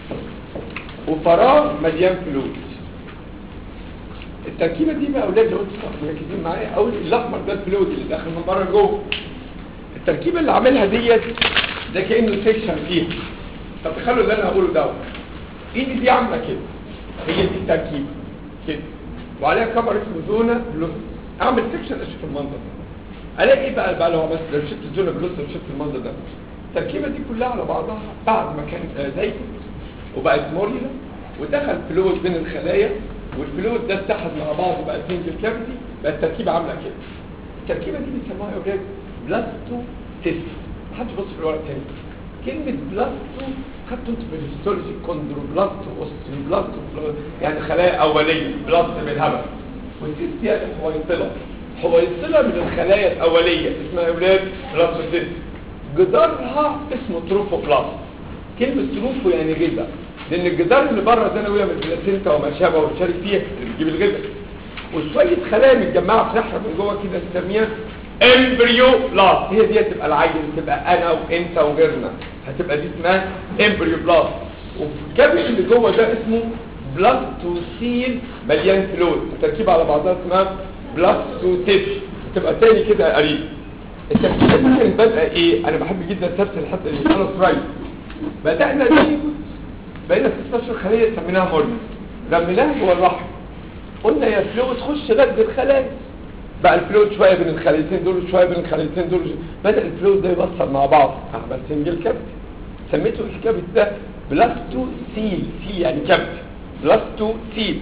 وفراغ مليان فلويد التركيبه دي بقى اولاد لو انتوا مركزين معايا اول الاحمر ده الفلويد اللي داخل من بره لجوه التركيبه اللي عاملها ديت ده كانه سيكشن فيها طب تخيلوا اللي انا هقوله دوت ايدي دي عامله كده هي دي التركيبه كده وعليها كفر اسمه زونه بلوس اعمل سيكشن اشوف المنظر ده الاقي ايه بقى بقى لو بس لو شفت الزونه بلوس لو شفت المنظر ده التركيبه دي كلها على بعضها بعد ما كانت زي وبقت موريلا ودخل فلويد بين الخلايا والفلويد ده اتحد مع بعض وبقى سنجل كافيتي بقى التركيبه عامله كده التركيبه دي بيسموها يا اولاد بلاستو سيست محدش بص في الورق تاني كلمه بلاستو خدتوا انتوا في الهيستولوجي كوندروبلاستو اوستيوبلاستو يعني خلايا اوليه بلاست بالهبل والسيست يعني حويصله حويصله من الخلايا الاوليه اسمها يا اولاد بلاستوسيست جدارها اسمه تروفوبلاست كلمه تروفو يعني غذاء لان الجدار اللي بره ده نويه من البلاسينتا وما شابه وتشارك فيها اللي بتجيب الغذاء وشويه خلايا متجمعه في ناحيه من جوه كده نسميها امبريو بلاست هي دي هتبقى العيل تبقى انا وانت وغيرنا هتبقى دي اسمها امبريو بلاست والكبش اللي جوه ده اسمه بلاستوسيل مليان فلويد التركيبه على بعضها اسمها بلاستوسيل تبقى تاني كده قريب التركيبه دي كانت بادئه ايه انا بحب جدا ترسل الحته دي انا صغير بدانا دي بقينا 16 خليه سميناها مورد رميناها جوه الرحم قلنا يا فلويد خش غد الخلايا بقى الفلويد شويه بين الخليتين دول وشويه بين الخليتين دول بدا الفلويد ده يوصل مع بعض عمل سنجل كبت سميته الكبت ده بلاستو سيل سيل يعني كبت بلاستو سيل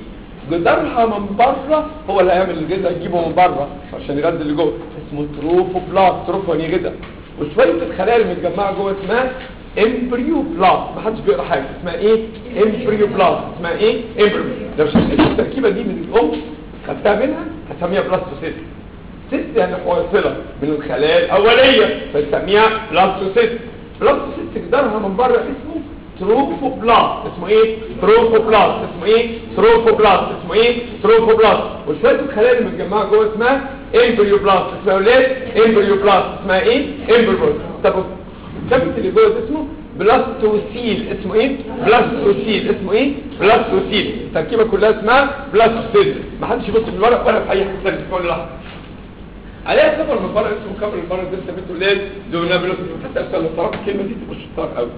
جدارها من بره هو اللي هيعمل الغذاء يجيبه من بره عشان يغذي اللي جوه اسمه تروفوبلاست تروفو يعني غذاء وشويه الخلايا اللي متجمعه جوه اسمها امبريو بلاست ما حدش بيقرا حاجه اسمها ايه امبريو بلاست اسمها ايه امبريو لو شفت التركيبه دي من الام خدتها منها هسميها بلاستوسيست ست يعني حواصلة من الخلايا الأولية فنسميها بلاستوسيست بلاستوسيست جدارها من بره اسمه تروفوبلاست اسمه ايه تروفوبلاست اسمه ايه تروفوبلاست اسمه ايه تروفوبلاست وشويه الخلايا اللي متجمعه جوه اسمها امبريوبلاست اسمها اولاد امبريوبلاست اسمها ايه امبريوبلاست طب الكبت اللي جوه ده اسمه بلاستوسيل اسمه ايه بلاستوسيل اسمه ايه بلاستوسيل التركيبه كلها اسمها بلاستوسيل ما حدش يبص في الورق ولا في اي حته ثانيه في كل لحظه عليها كفر من بره اسمه كفر من بره ده سميته ليه زونابلوس حتى لو طلبت الكلمه دي تبقى شطار قوي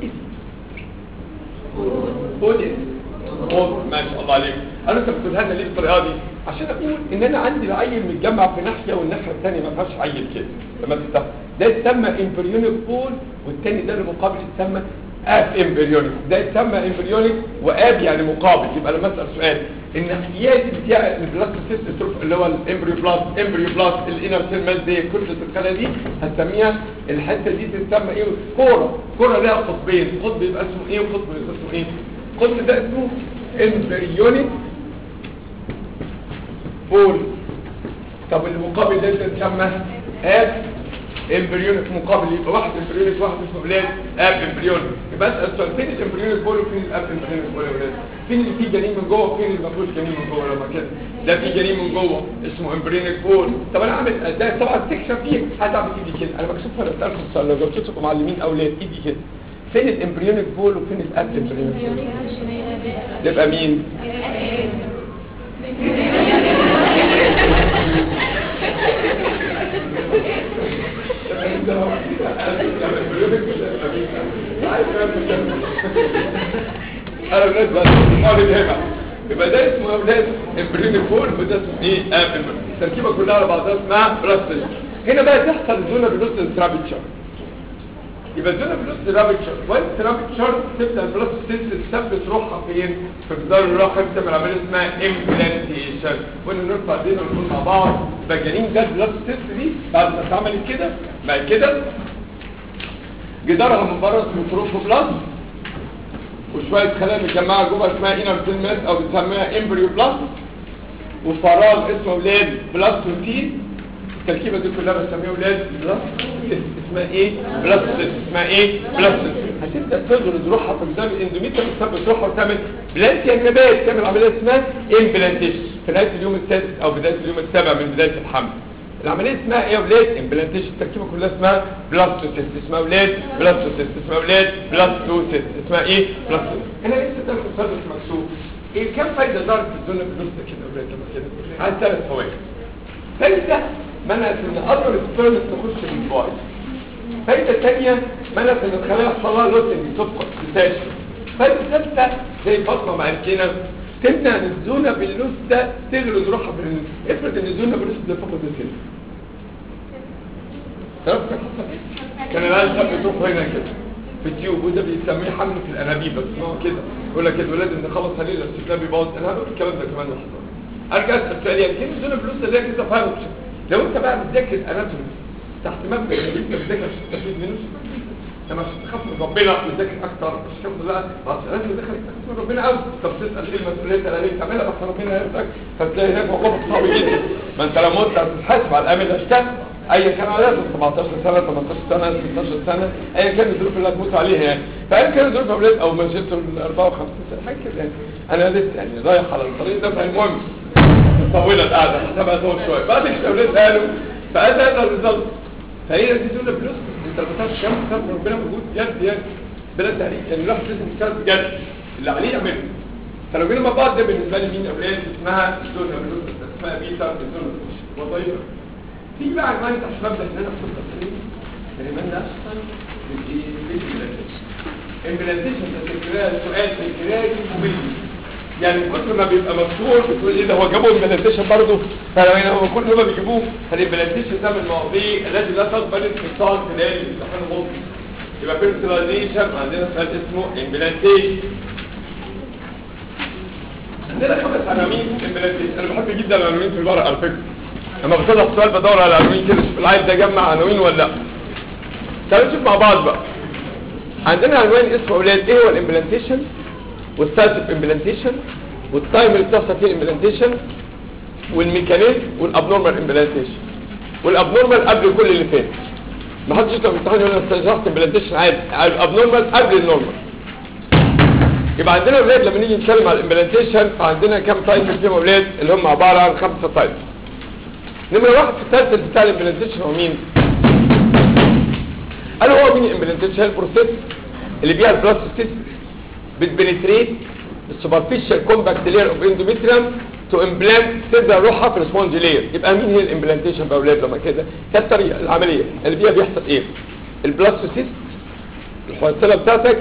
اوديس قول ما شاء الله عليك انا انت بتقولها لنا ليه بالطريقه دي عشان اقول ان انا عندي العيل متجمع في ناحيه والناحيه الثانيه ما فيهاش عيل كده لما تفتح ده يتسمى امبريونيك بول والثاني ده المقابل يتسمى اب امبريونيك ده يتسمى امبريونيك واب يعني مقابل يبقى لما اسال سؤال الناحيات بتاع البلاستوسيست اللي هو الامبريو بلاست امبريو بلاست الانر سيل مال دي كتله الخلايا دي هنسميها الحته دي تسمى ايه كوره كوره لها قطبين قطب يبقى اسمه ايه وقطب يبقى اسمه ايه القطب ده اسمه امبريونيك بول طب المقابل ده يتسمى اب امبريونيك مقابل يبقى واحد امبريونيك واحد اسمه اولاد اب امبريونيك يبقى اسال سؤال فين الامبريونيك بول وفين الاب امبريونيك بول يا اولاد فين اللي فيه جنين من جوه وفين اللي ما فيهوش جنين من جوه لما كده ده فيه جنين من جوه اسمه امبريونيك بول طب انا عامل ده طبعا تكشف فيه هتعمل ايدي كده انا بكشفها انا بسالكم السؤال لو جاوبتوا تبقوا معلمين اولاد ايدي كده فين الامبريونيك بول وفين الاب امبريونيك بول يبقى مين انا ولاد بس اولاد هنا يبقى ده اسمه اولاد امبريونيك بول وده اسمه ايه اب التركيبه كلها على بعضها اسمها بلاستيك هنا بقى تحصل زونه بلوس الترابيتشر يبقى زونه بلوس الترابيتشر وانت الترابيتشر تبدا البلاستيك تثبت روحها فين في جدار الرحم تعمل عمليه اسمها امبلانتيشن قلنا نرفع ايدينا ونقول مع بعض يبقى جنين جت البلاستيك دي بعد ما اتعملت كده بعد كده جدارها من بره اسمه تروفوبلاست وشوية خلايا متجمعة جوه اسمها انر سيل او بنسميها امبريو بلاست وفراغ اسمه ولاد بلاستوسيل التركيبة دي كلها بنسميها ولاد بلاستوسيل اسمها ايه؟ بلاستوسيل اسمها ايه؟ بلاستوسيل هتبدأ تغرز روحها في جدار الاندوميتر بتثبت روحها وتعمل بلانتيا النبات تعمل عملية اسمها امبلانتيشن في نهاية اليوم السادس او بداية اليوم السابع من بداية الحمل العمليه اسمها ايه يا ولاد امبلانتيشن التركيبه كلها اسمها بلاستوسيست اسمها ولاد بلاستوسيست اسمها ولاد بلاستوسيست اسمها ايه بلاستوسيست انا لسه ده المثلث مكسور ايه كم فايده ظهرت في الزونه بلوس كده يا ولاد لما كده عايز ثلاث فوائد فايده منعت ان اقدر السبرم تخش من البايض فايده ثانيه منعت ان الخلايا يحصل لها لوسنج تسقط تتاشر فايده ثالثه زي بطنه مع الكلى تمنع ان الزونه باللوس ده تغرز روحها في ال- افرض ان الزونه باللوس ده فقد الكلى تعرف كان حصل ايه؟ كان العيال شاب بتروح هنا كده في التيوب وده بيسميه حمل في الانابيب بس هو كده يقول لك الولاد ان خلص هليل الاستثناء بيبوظ انا هقول الكلام ده كمان لحظه ارجع اسال سؤال يعني كلمه زونه باللوس اللي هي كده فانكشن لو انت بقى بتذاكر اناتومي تحت مبدا ان انت بتذاكر عشان تستفيد منه لما تخاف من ربنا بتذاكر اكتر مش كده لا خلاص لازم تدخل تخاف من ربنا قوي طب تسال ايه المسؤوليه اللي عليك تعملها بس ربنا يرزقك فتلاقي هناك موقف صعب جدا ما انت لو مت هتتحاسب على الامل الاشتاء ايا كان عددهم 17 سنه 18 سنه 16 سنه ايا كان الظروف اللي هتموت عليها يعني فايا كان ظروف اولاد او ما زلت ال 54 سنه حاجه كده يعني انا لسه يعني رايح على الطريق ده فالمهم طويله القعده حسبها طول شويه بعد كده الاولاد قالوا فهذا هذا الريزلت فهي دي دول فلوس انت لو بتعرف كام كام ربنا موجود يد يد بلا تهريج يعني الواحد لازم يشتغل بجد اللي عليه يعمله فلو جينا مع بعض ده بالنسبه لي مين اولاد اسمها زونا فلوس اسمها بيتا زونا وظيفه في بقى كمان انت عشان ابدا ان انا في التصميم كلمات اشتغل بالامبلانتيشن امبلانتيشن ده تكرار سؤال تكراري ممل يعني كتر ما بيبقى مشهور بتقول ايه ده هو جابوا البلانتيشن برضه فلو هو كل ما بيجيبوه فالبلانتيشن ده من المواضيع التي لا تقبل انفصال خلال الامتحان الماضي يبقى بيرسوناليزيشن عندنا سؤال اسمه امبلانتيشن عندنا خمس عناوين امبلانتيشن انا بحب جدا العناوين في الورق على فكره لما بطلع السؤال بدور على العناوين كده اشوف العيل ده جمع عناوين ولا لا تعالوا نشوف مع بعض بقى عندنا عنوان اسمه اولاد ايه هو الامبلانتيشن والتايب اوف امبلانتيشن والتايم اللي بتحصل فيه الامبلانتيشن والميكانيزم والابنورمال امبلانتيشن والابنورمال قبل كل اللي فات ما حدش يطلع من الامتحان يقول انا استشرحت امبلانتيشن عادي الابنورمال قبل النورمال يبقى عندنا اولاد لما نيجي نتكلم على الامبلانتيشن فعندنا كام تايب فيهم اولاد اللي هم عباره عن خمسه تايب نمره واحد في التايب بتاع الامبلانتيشن هو مين؟ قالوا هو مين الامبلانتيشن البروسيس اللي بيها البلاستيك بتبنتريت السوبرفيشال كومباكت لير اوف اندوميتريوم تو امبلانت تبدا روحها في السبونج لير يبقى مين هي الامبلانتيشن بقى اولاد لما كده كانت الطريقه العمليه اللي بيها بيحصل ايه البلاستوسيست الحوصله بتاعتك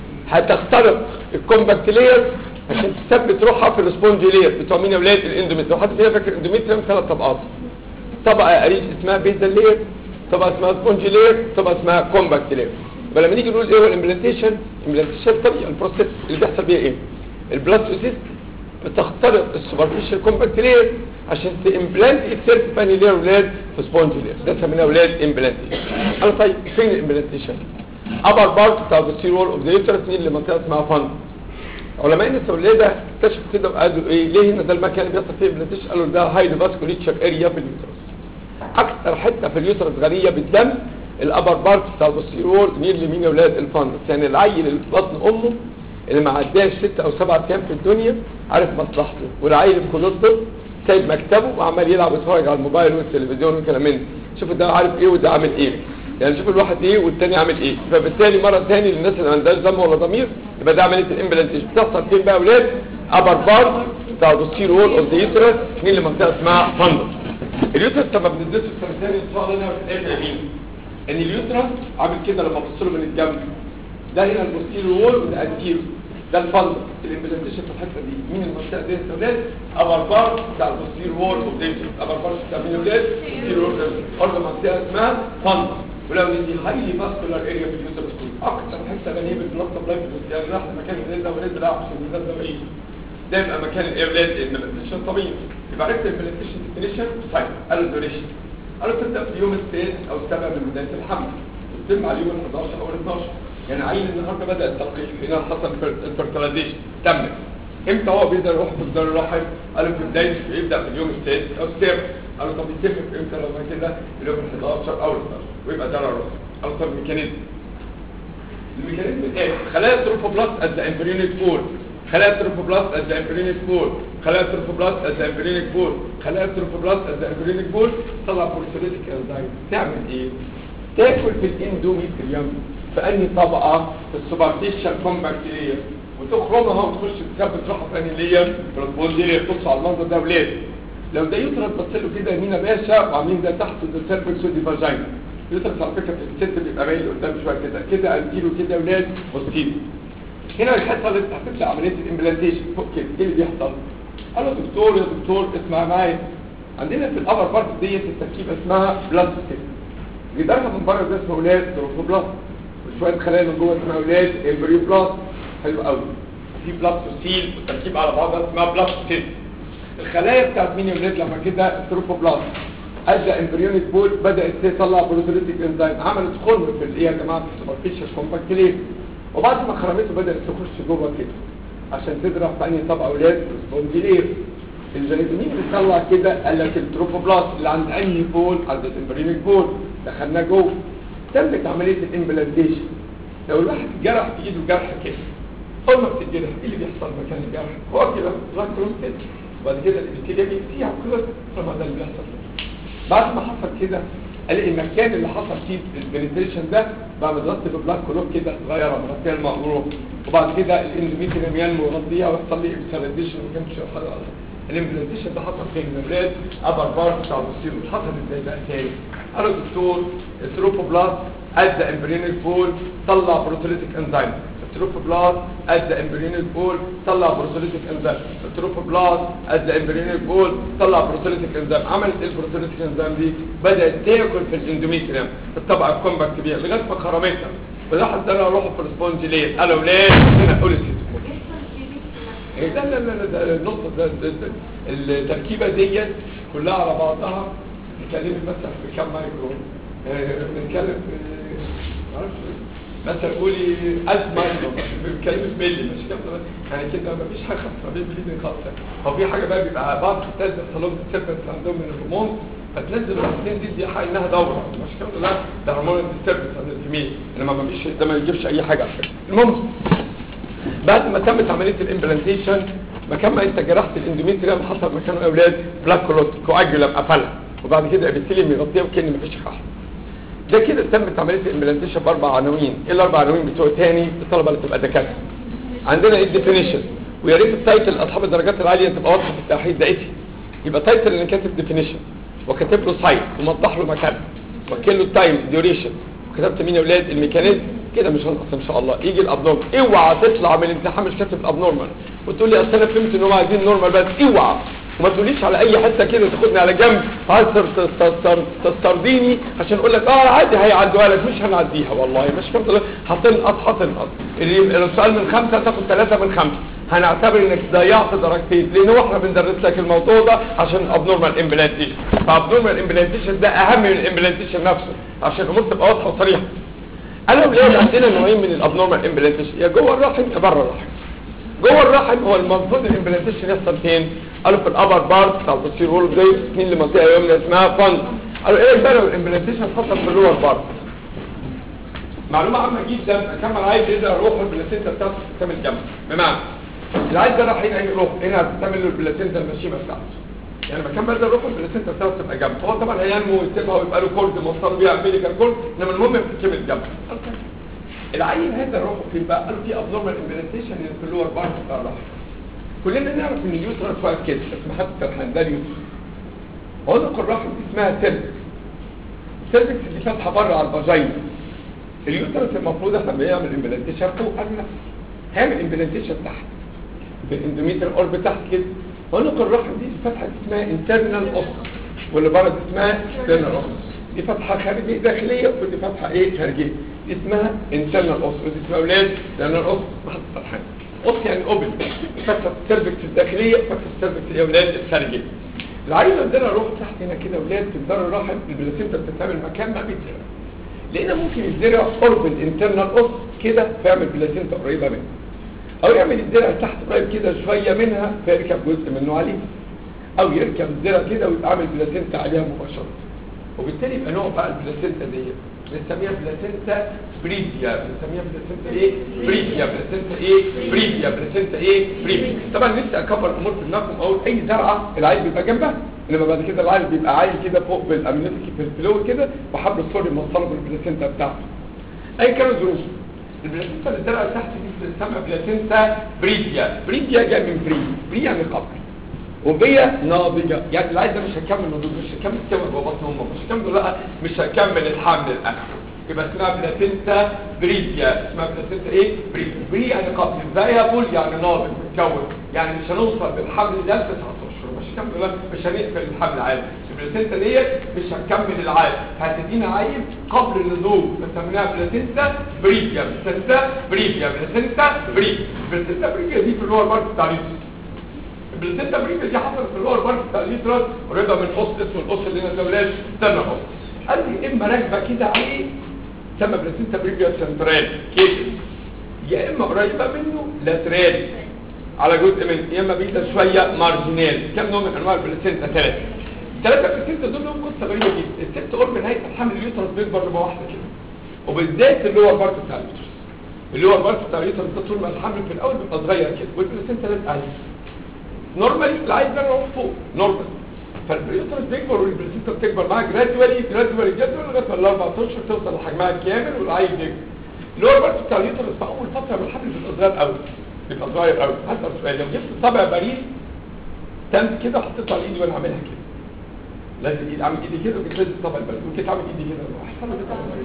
هتخترق الكومباكت لير عشان تثبت روحها في السبونج لير بتوع مين يا اولاد الاندوميتريوم لو حد فينا فاكر الاندوميتريوم ثلاث طبقات طبقه قريب اسمها بيزل لير طبقه اسمها سبونج لير طبقه اسمها كومباكت لير يبقى لما نيجي نقول ايه هو الامبلانتيشن الامبلانتيشن طريقه البروسيس اللي بيحصل بيها ايه البلاستوسيست بتخترق السوبرفيشال كومباكت لير عشان تمبلانت السيرف باني لير ولاد في سبونج لير ده سميناه ولاد امبلانتيشن انا طيب فين الامبلانتيشن ابر بارت بتاع السير وول اوف ذا يوترس اللي منطقه اسمها فن علماء الناس الولاده اكتشفوا كده وقالوا ايه ليه هنا ده المكان اللي بيحصل فيه امبلانتيشن قالوا ده هايلي فاسكوليتشر اريا في اليوترس اكثر حته في اليوترس غنيه بالدم الابر بارت بتاع البوستيرور مين لمين يا اولاد الفندس يعني العيل اللي في بطن امه اللي ما عداش ست او سبعة ايام في الدنيا عارف مصلحته والعيل في كليه الطب سايب مكتبه وعمال يلعب ويتفرج على الموبايل والتلفزيون والكلام من ده شوف ده عارف ايه وده عامل ايه يعني شوف الواحد ايه والتاني عامل ايه فبالتالي مره ثاني للناس اللي ما عندهاش دم ولا ضمير يبقى ده عمليه الامبلانتيشن بتحصل فين بقى يا اولاد ابر بارت بتاع البوستير وول اوف ذا يوترس مين لمنطقه اسمها فندس اليوترس لما بندرسه في سنه ثانيه ان شاء الله نعرف ايه مين ان اليوترس عامل كده لما تبص له من الجنب ده هنا البوستيريور وول وده انتيرو ده الفندس الامبلانتيشن في الحته دي مين المنطقه دي يا اولاد ابر بارت بتاع البوستيريور وول اوف ذا ابر بارت بتاع مين يا اولاد البوستيريور وول برضه منطقه اسمها فندس ولو ان دي هايلي فاسكولار اريا في اليوترس اكتر حته غنيه بالبلاد سبلاي في الجسم يعني راح المكان اللي ده ولاد لا عشان ده ده ايه ده يبقى مكان الاولاد الامبلانتيشن طبيعي يبقى عرفت الامبلانتيشن ديفينيشن طيب قالوا الدوريشن قالوا تبدا في اليوم السادس او السابع من بدايه الحمل وتتم على اليوم 11 او 12 يعني عيل النهارده بدا التلقيح هنا حصل الفرتلايزيشن تمت امتى هو بيقدر يروح في الدار الرحم قالوا في بدايه يبدا في اليوم السادس او السابع قالوا طب يتم في امتى لو ما كده اليوم 11 او 12 ويبقى دار الرحم قالوا طب الميكانيزم الميكانيزم ايه خلايا التروفوبلاست ات ذا امبريونيك بول خلايا التروفوبلاست ات ذا امبريونيك بول خلايا التروفوبلاست ات ذا امبريونيك بول خلايا التروفوبلاست ات ذا امبريونيك بول طلع بروتيوليتيك انزايم تعمل ايه تاكل في الاندوميتريوم في انهي طبقه في السوبرفيشال كومباكت لير وتخرمها وتخش تثبت روحها في انهي لير في السبونج لير تبص على المنظر ده ولاد لو ده يوترس بص له كده يمين يا باشا وعاملين ده تحت ده سيرفكس ودي فاجينا يوترس على فكره في الست بيبقى باين قدام شويه كده كده انتيرو كده يا ولاد بوستيرو هنا الحته اللي هتبدا عمليه الامبلانتيشن فوق كده ايه اللي بيحصل قال له دكتور يا دكتور اسمع معايا عندنا في الابر بارت ديت التركيبه اسمها بلاستيك جدارها من بره ده اسمه اولاد تروفوبلاست وشويه خلايا من جوه اسمها اولاد امبريوبلاست حلو قوي في بلاستوسيل والتركيب على بعضها اسمها بلاستوسيل الخلايا بتاعت مين يا ولاد لما كده التروفوبلاست ادى امبريونيك بول بدات تطلع بروتوليتيك انزيم عملت خرم في الايه يا جماعه في السوبرفيشال كومباكت ليه وبعد ما خرمته بدات تخش جوه كده عشان تضرب في انهي طبقه اولاد سبونجيلير الجلايزمين بتطلع كده قال لك التروفوبلاست اللي عند انهي بول عند الامبريونيك بول دخلناه جوه تمت عمليه الامبلانتيشن لو الواحد جرح في ايده جرح كده اول ما بتتجرح ايه اللي بيحصل مكان الجرح هو كده لاكروم كده وبعد كده الابتدائي بيسيح كده طبعا ده اللي بيحصل بعد ما حصل كده الاقي المكان اللي حصل فيه البنتريشن ده بقى متغطي ببلاك كلوب كده صغيره مغطيه المقبور وبعد كده الاندوميتريوم ينمو ويغطيها ويحصل لي ابساليزيشن ما كانش الامبلانتيشن ده حصل فين الاولاد ابر بارت بتاع البوستيرو حصل ازاي بقى تاني قال الدكتور التروفوبلاست ادى امبريونيك بول طلع بروتوليتيك انزيم التروفوبلاست ادى امبريونيك بول طلع بروتوليتيك انزيم التروفوبلاست ادى امبريونيك بول طلع بروتوليتيك انزيم عملت ايه البروتوليتيك انزيم دي بدات تاكل في الاندوميتريوم في الطبقه الكومباكت بيها لغايه ما خرمتها وده حتى انا اروح في السبونج ليه قالوا ليه هنا قول لا لا لا لا ده النقطة ده, ده, ده التركيبة ديت كلها على بعضها نتكلم مثلا في كام مايكرون آه، بنتكلم في معرفش مثلا قولي ألف مايكرون بنتكلم في ملي مش كده يعني كده مفيش حاجة خاصة بين بليدنج خاصة هو في حاجة بقى بيبقى بعض الستات بيحصل لهم ديستربنس عندهم من الهرمون فتنزل الاثنين دي دي حاجة انها دورة مش كده لا ده هرمون ديستربنس عند الفيميل انما ما فيش ده ما يجيبش اي حاجة على فكرة المهم بعد ما تمت عمليه الامبلانتيشن مكان ما انت جرحت الاندوميتريوم حصل مكانه اولاد بلاك كلوت كواجولم قفلها وبعد كده ابيثيليوم يغطيها وكان مفيش حاجه ده كده تمت عمليه الامبلانتيشن باربع عناوين ايه الاربع عناوين بتوع تاني الطلبه اللي تبقى دكاتره عندنا ايه الديفينيشن ويا ريت التايتل اصحاب الدرجات العاليه تبقى واضحه في التوحيد ده ايه يبقى تايتل اللي كاتب ديفينيشن وكاتب له سايت وموضح له مكان وكل له التايم ديوريشن وكتبت مين يا اولاد الميكانيزم كده مش هنقص ان شاء الله يجي الابنورمال اوعى تطلع من الامتحان مش كاتب الابنورمال وتقول لي اصل انا فهمت ان هم عايزين نورمال بس اوعى وما تقوليش على اي حته كده تاخدني على جنب عايز تر- تر- تر- تسترضيني عشان اقول لك اه عادي هيعدوها لك مش هنعديها والله مش فهمت هتنقص هتنقص اللي السؤال من خمسه تاخد ثلاثه من خمسه هنعتبر انك ضيعت درجتين لان هو احنا بندرس لك الموضوع ده عشان ابنورمال امبلانتيشن فابنورمال امبلانتيشن ده اهم من الامبلانتيشن نفسه عشان الامور تبقى واضحه وصريحه انا ولاد عندنا نوعين من الابنورمال امبلانتيشن يا جوه الرحم يا بره الرحم جوه الرحم هو المفروض الامبلانتيشن يحصل فين قالوا في الابر بارت بتاع البوستير وول زي اثنين لمنطقه يمنى اسمها فن قالوا ايه بقى لو الامبلانتيشن حصل في اللور بارت معلومه عامه جدا اكمل عايز يقدر يروح البلاسينتا بتاعته في السيستم الجنبي بمعنى العيل ده راح هنا يروح هنا هتعمل له البلاسينتا المشيمه بتاعته يعني مكان ما يقدر يروح البلاسينتا بتاعته تبقى جنب هو طبعا هينمو ويسيبها ويبقى له كورد موصل بيها امبليكال كورد انما المهم يرتكب الجنب العيل هذا روحه فين بقى قالوا في ابنورمال امبلانتيشن في اللور بارت بتاع الرحم كلنا نعرف ان اليوترس واقف كده اسمه حتى الترحان ده اليوترس عنق الرحم اسمها سيرفكس السيرفكس دي فاتحه بره على الفاجينا اليوترس المفروض احنا بنعمل امبلانتيشن فوق قبل هعمل امبلانتيشن تحت في الاندوميتر اورب تحت كده عنق الرحم دي فتحه اسمها انترنال اوس واللي بره دي اسمها اكسترنال اوس دي فتحه خارجيه داخليه ودي فتحه ايه خارجيه دي اسمها انترنال اوس ودي اسمها اولاد انترنال اوس محطه فتحه اوس يعني اوبن فتحه السيرفكس الداخليه فتحه السيرفكس يا اولاد الخارجيه العيل عندنا روح تحت هنا كده اولاد في الدار الرحم البلاسينتا بتتعمل مكان ما بيتزرع لقينا ممكن يتزرع قرب الانترنال اوس كده فيعمل بلاسينتا قريبه منه او يعمل الزرع تحت قريب كده شويه منها فيركب جزء منه عليه او يركب الزرع كده ويبقى عامل بلاسينتا عليها مباشره وبالتالي يبقى نوع بقى البلاسينتا دي بنسميها بلاسينتا بريفيا بنسميها بلاسينتا ايه بريفيا بلاسينتا ايه بريفيا بلاسينتا ايه بريفيا طبعا نفسي اكبر الامور في دماغكم اقول اي زرعه العيل بيبقى جنبها انما بعد كده العيل بيبقى عايل كده فوق بالامنيوتيك في الفلو كده وحبل الصوديوم موصله بالبلاسينتا بتاعته اي كانت ظروف البلاسينتا اللي طلعت تحت دي بتسمى بلاسينتا بريفيا بريفيا جاي من بري بري يعني قبل وبيا ناضجة يعني العيل ده مش هيكمل نضوج مش هيكمل سوى جوه بطن امه مش هيكمل لا مش هيكمل الحمل الاخر يبقى اسمها بلاسينتا بريفيا اسمها بلاسينتا ايه بريفيا بري يعني قبل فايبل يعني ناضج متكون يعني مش هنوصل بالحمل ده ل 9 اشهر مش هنكمل لا مش هنقفل الحمل عادي البلاسينتا ديت مش هتكمل العيل هتدينا عيل قبل النضوج بنسميها بلاسينتا بريفيا بلاسينتا بريفيا بلاسينتا بريفيا بلاسينتا بريفيا دي في اللور بارت بتاع اليوتيوب البلاسينتا بريفيا دي حصلت في اللور بارت بتاع اليوترس قريبه من قص اسمه القص اللي هنا زولاد استنى اهو قال لي اما راكبه كده عليه تسمى بلاسينتا بريفيا سنترال كده يا اما قريبه منه لاترال على جزء من يا اما بعيده شويه مارجينال كم نوع من انواع البلاسينتا ثلاثه ثلاثه بلاسينتا دول لهم قصه غريبه جدا الست قرب نهايه الحمل اليوترس بيكبر لما واحده كده وبالذات اللي هو البارت بتاع اليوترس اللي هو البارت بتاع اليوترس ده طول ما الحمل في الاول بيبقى صغير كده والبلاسينتا لازقه عليه نورمالي العيل ده يروح فوق نورمال فالبريوترس بيكبر والبلاسينتا بتكبر معاه جرادوالي جرادوالي جرادوالي لغايه ما الاربع اشهر توصل لحجمها الكامل والعيل بيكبر اللي هو البارت بتاع اليوترس في اول فتره من الحمل بيبقى صغير قوي بيبقى صغير قوي هسأل سؤال لو جبت طبع بريد تمت كده وحطيته على ايدي وانا عاملها كده لازم ايدي اعمل ايدي كده وكنت لازم طبع البريد وكنت اعمل ايدي كده احسن كده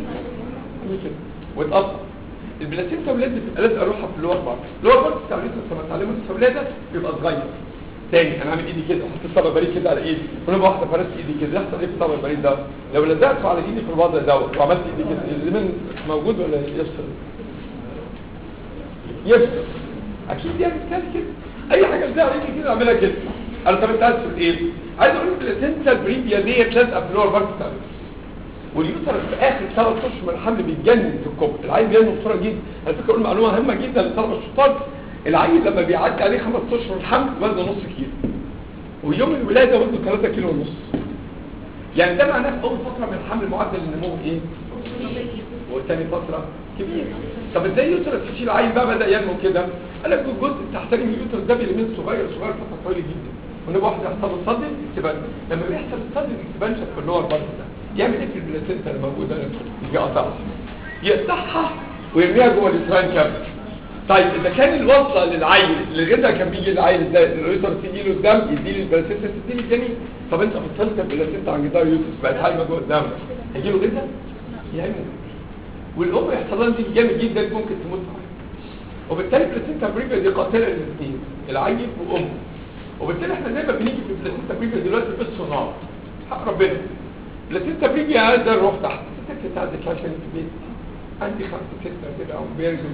اعمل كده واتقطع البلاسينتا ولاد بتبقى لازقه روحها في اللور بارت اللور بارت بتاع اليوترس لما تعلموا لسه ولاده بيبقى صغير تاني انا عامل ايدي كده وحطيت طبق بريد كده على ايدي وانا واحده فرست ايدي كده يحصل ايه في الطبق البريد ده لو لزقته على ايدي في الوضع دوت وعملت ايدي كده الزمن موجود ولا يفصل يفصل اكيد يعني مثال كده اي حاجه بتاع عليك كده اعملها كده انا طب انت عايز تقول ايه عايز اقول ان البلاسنتا البريفيا ديت لازقه في اللور بارت بتاع اليوترس. واليوترس في اخر ثلاث اشهر من الحمل بيتجنن في الكبر العيل بينمو بسرعه جدا على فكره اقول معلومه مهمه جدا للطلبه الشطار العيل لما بيعدي عليه خمس اشهر الحمل وزنه نص كيلو ويوم الولاده وزنه 3 كيلو ونص يعني ده معناه في اول فتره من الحمل معدل النمو ايه وثاني فتره كبير طب ازاي اليوترس يشيل عيل بقى بدا ينمو كده قال لك الجزء التحتاني من اليوترس ده بيلمين صغير صغير فتره طويله جدا ونبقى واحد يحصل له صدر اكسبانشن لما بيحصل الصدر اكسبانشن في اللور برضه ده يعمل ايه في البلاسينتا اللي موجوده يجي قطعها يقطعها ويرميها جوه الاسرائيل كامل طيب اذا كان الوصله للعيل الغذاء كان بيجي للعيل ازاي اليوترس يجي له الدم يدي له البلاسينتا تدي له الجنين طب انت فصلت البلاسينتا عن جدار اليوترس بقت حاجه جوه الدم هيجي له غذاء يعمل والام يحصل لها نتيجه جامد جدا ممكن تموت وبالتالي البلاسينتا بريفيا دي قاتله للاثنين العيل وامه وبالتالي احنا دايما بنيجي في البلاسينتا بريفيا دلوقتي بالصناعه حق ربنا البلاسينتا بريفيا عايزه نروح تحت الست تعدي عشان في البيت عندي خمسة ستة كده أو بيرجم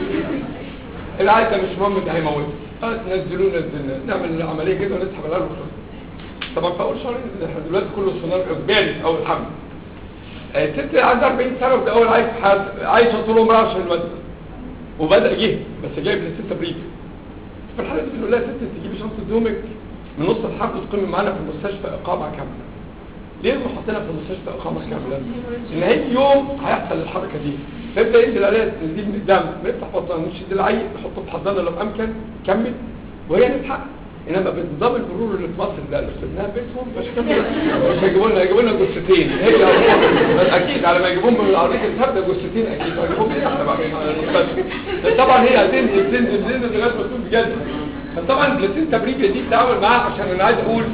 في العيل ده مش مهم ده هيموت اه نزلوه نزلنا نعمل العملية كده ونسحب القلب وخلاص طبعا في أول شهرين احنا دلوقتي كله سونار إجباري في أول حمل آه، الست عندها 40 سنة وده أول عايز في حياتها عايشة طول عمرها عشان الوزن وبدأ جه بس جايب للست بريفيا في الحالة دي بنقول لها يا ست تجيبي شنطة هدومك من نص الحمل وتقيمي معانا في المستشفى إقامة كاملة ليه ما حطينا في المستشفى إقامة كاملة؟ إن هيجي يوم هيحصل الحركة دي فيبدأ ينزل عليها تنزيل من الدم بنفتح بطنها نشد العيل نحطه في حضانة لو أمكن كمل وهي نتحقق إنما بنظام المرور اللي في مصر ده لو سبناها في بيتهم مش كمل مش هيجيبوا لنا هيجيبوا لنا جثتين هي بس أكيد على ما يجيبوهم من العربية الثابتة جثتين أكيد هيجيبوهم ليه احنا بقى على المستشفى طبعا هي هتنزل تنزل تنزل لغاية ما تكون بجد فطبعا البلاسينتا بريفيا دي بتتعامل معاها عشان أنا عايز أقول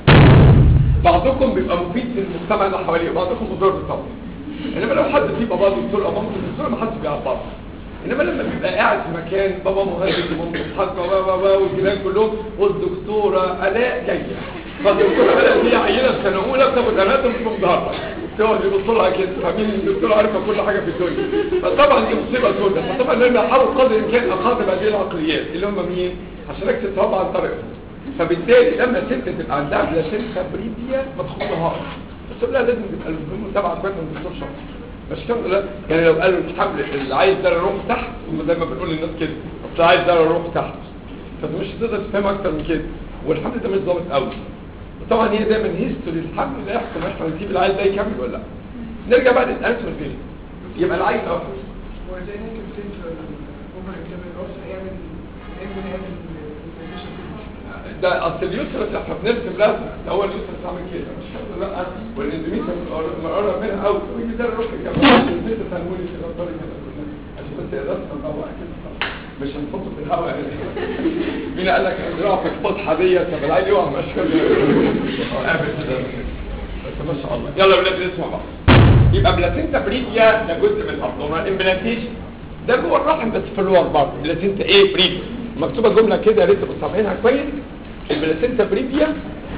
بعضكم بيبقى مفيد للمجتمع اللي حواليه وبعضكم مضر طبعا انما لو حد فيه بابا دكتور او مامته دكتور ما حدش بيعبره انما لما بيبقى قاعد في مكان بابا مهندس ومامته حاجه بابا بابا والجيران كلهم والدكتوره الاء جايه فالدكتوره الاء دي عينه في سنه اولى بتاخد اناتوم مش مظهرها تقعد يبص لها كده فاهمين الدكتوره عارفه كل حاجه في الدنيا فطبعا دي مصيبه سوداء فطبعا لازم احاول قدر الامكان اخاطب هذه العقليات اللي هم مين عشان اكسب ثواب عن طريقهم فبالتالي لما ست تبقى عندها بلاسينتا بريفيا ما تخطهاش بس لا لازم تبقى المتابعه كويس من الدكتور شخص مش كده لا يعني لو قالوا الحمل اللي عايز ده يروح تحت هم زي ما بنقول للناس كده اللي عايز ده يروح تحت فمش هتقدر تفهم اكتر من كده والحمل ده مش ظابط قوي وطبعا هي دايما هيستوري الحمل لا يحكم احنا نسيب العيل ده يكمل ولا لا نرجع بقى للانسر فين يبقى العيل اه وزي ممكن تنسى الأوفر الكامل أصلا يعمل يعمل يعمل الانفيشن ده اصل اليوترس احنا بنرسم لازم ده هو اليوترس عامل كده مش كده لا والاندوميتر مرقرة منها قوي ويجي ده الروح كمان الزيت تنولي كده طريق كده كلها عشان بس الرسم طبعا كده مش هنحطه في الهواء يعني مين قال لك ازرعه في الفتحه دي طب العيل يقع مش كده قابل كده بس ما شاء الله يلا يا ولاد نسمع بقى يبقى بلاسينتا بريفيا ده جزء من الابدومينال امبلانتيشن ده جوه الرحم بس في اللور برضه بلاسينتا ايه بريفيا مكتوبه جمله كده يا ريت تبقوا سامعينها كويس البلاسينتا بريفيا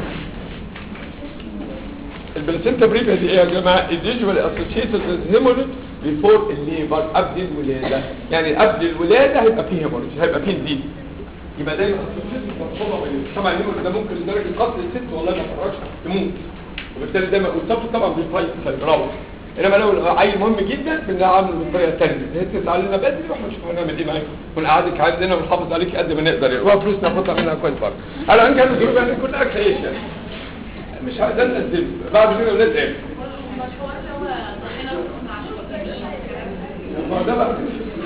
البلاسينتا بريفيا دي ايه يا جماعه اليوجوال اسوشيتد with hemorrhage before الليبر قبل الولاده يعني قبل الولاده هيبقى فيه hemorrhage هيبقى فيه نزيف يبقى دايما اسوشيتد مرتبطه بال طبعا الهيموريج ده ممكن لدرجه قتل الست والله ما تفرجش تموت وبالتالي دايما والطفل طبعا بيفايت بيروح انما لو عيل مهم جدا بنعمل بطريقه ثانيه هي تزعل لنا بدري واحنا نشوف هنعمل ايه معاك ونقعدك عندنا ونحافظ عليك قد ما نقدر يعني وفلوس ناخدها منها كويس برضه على ان كان الظروف يعني كل اكل عيش يعني مش عايزين ننزل بعد كده ولاد ايه المشوار اللي هو ضمينا مع ما ده بقى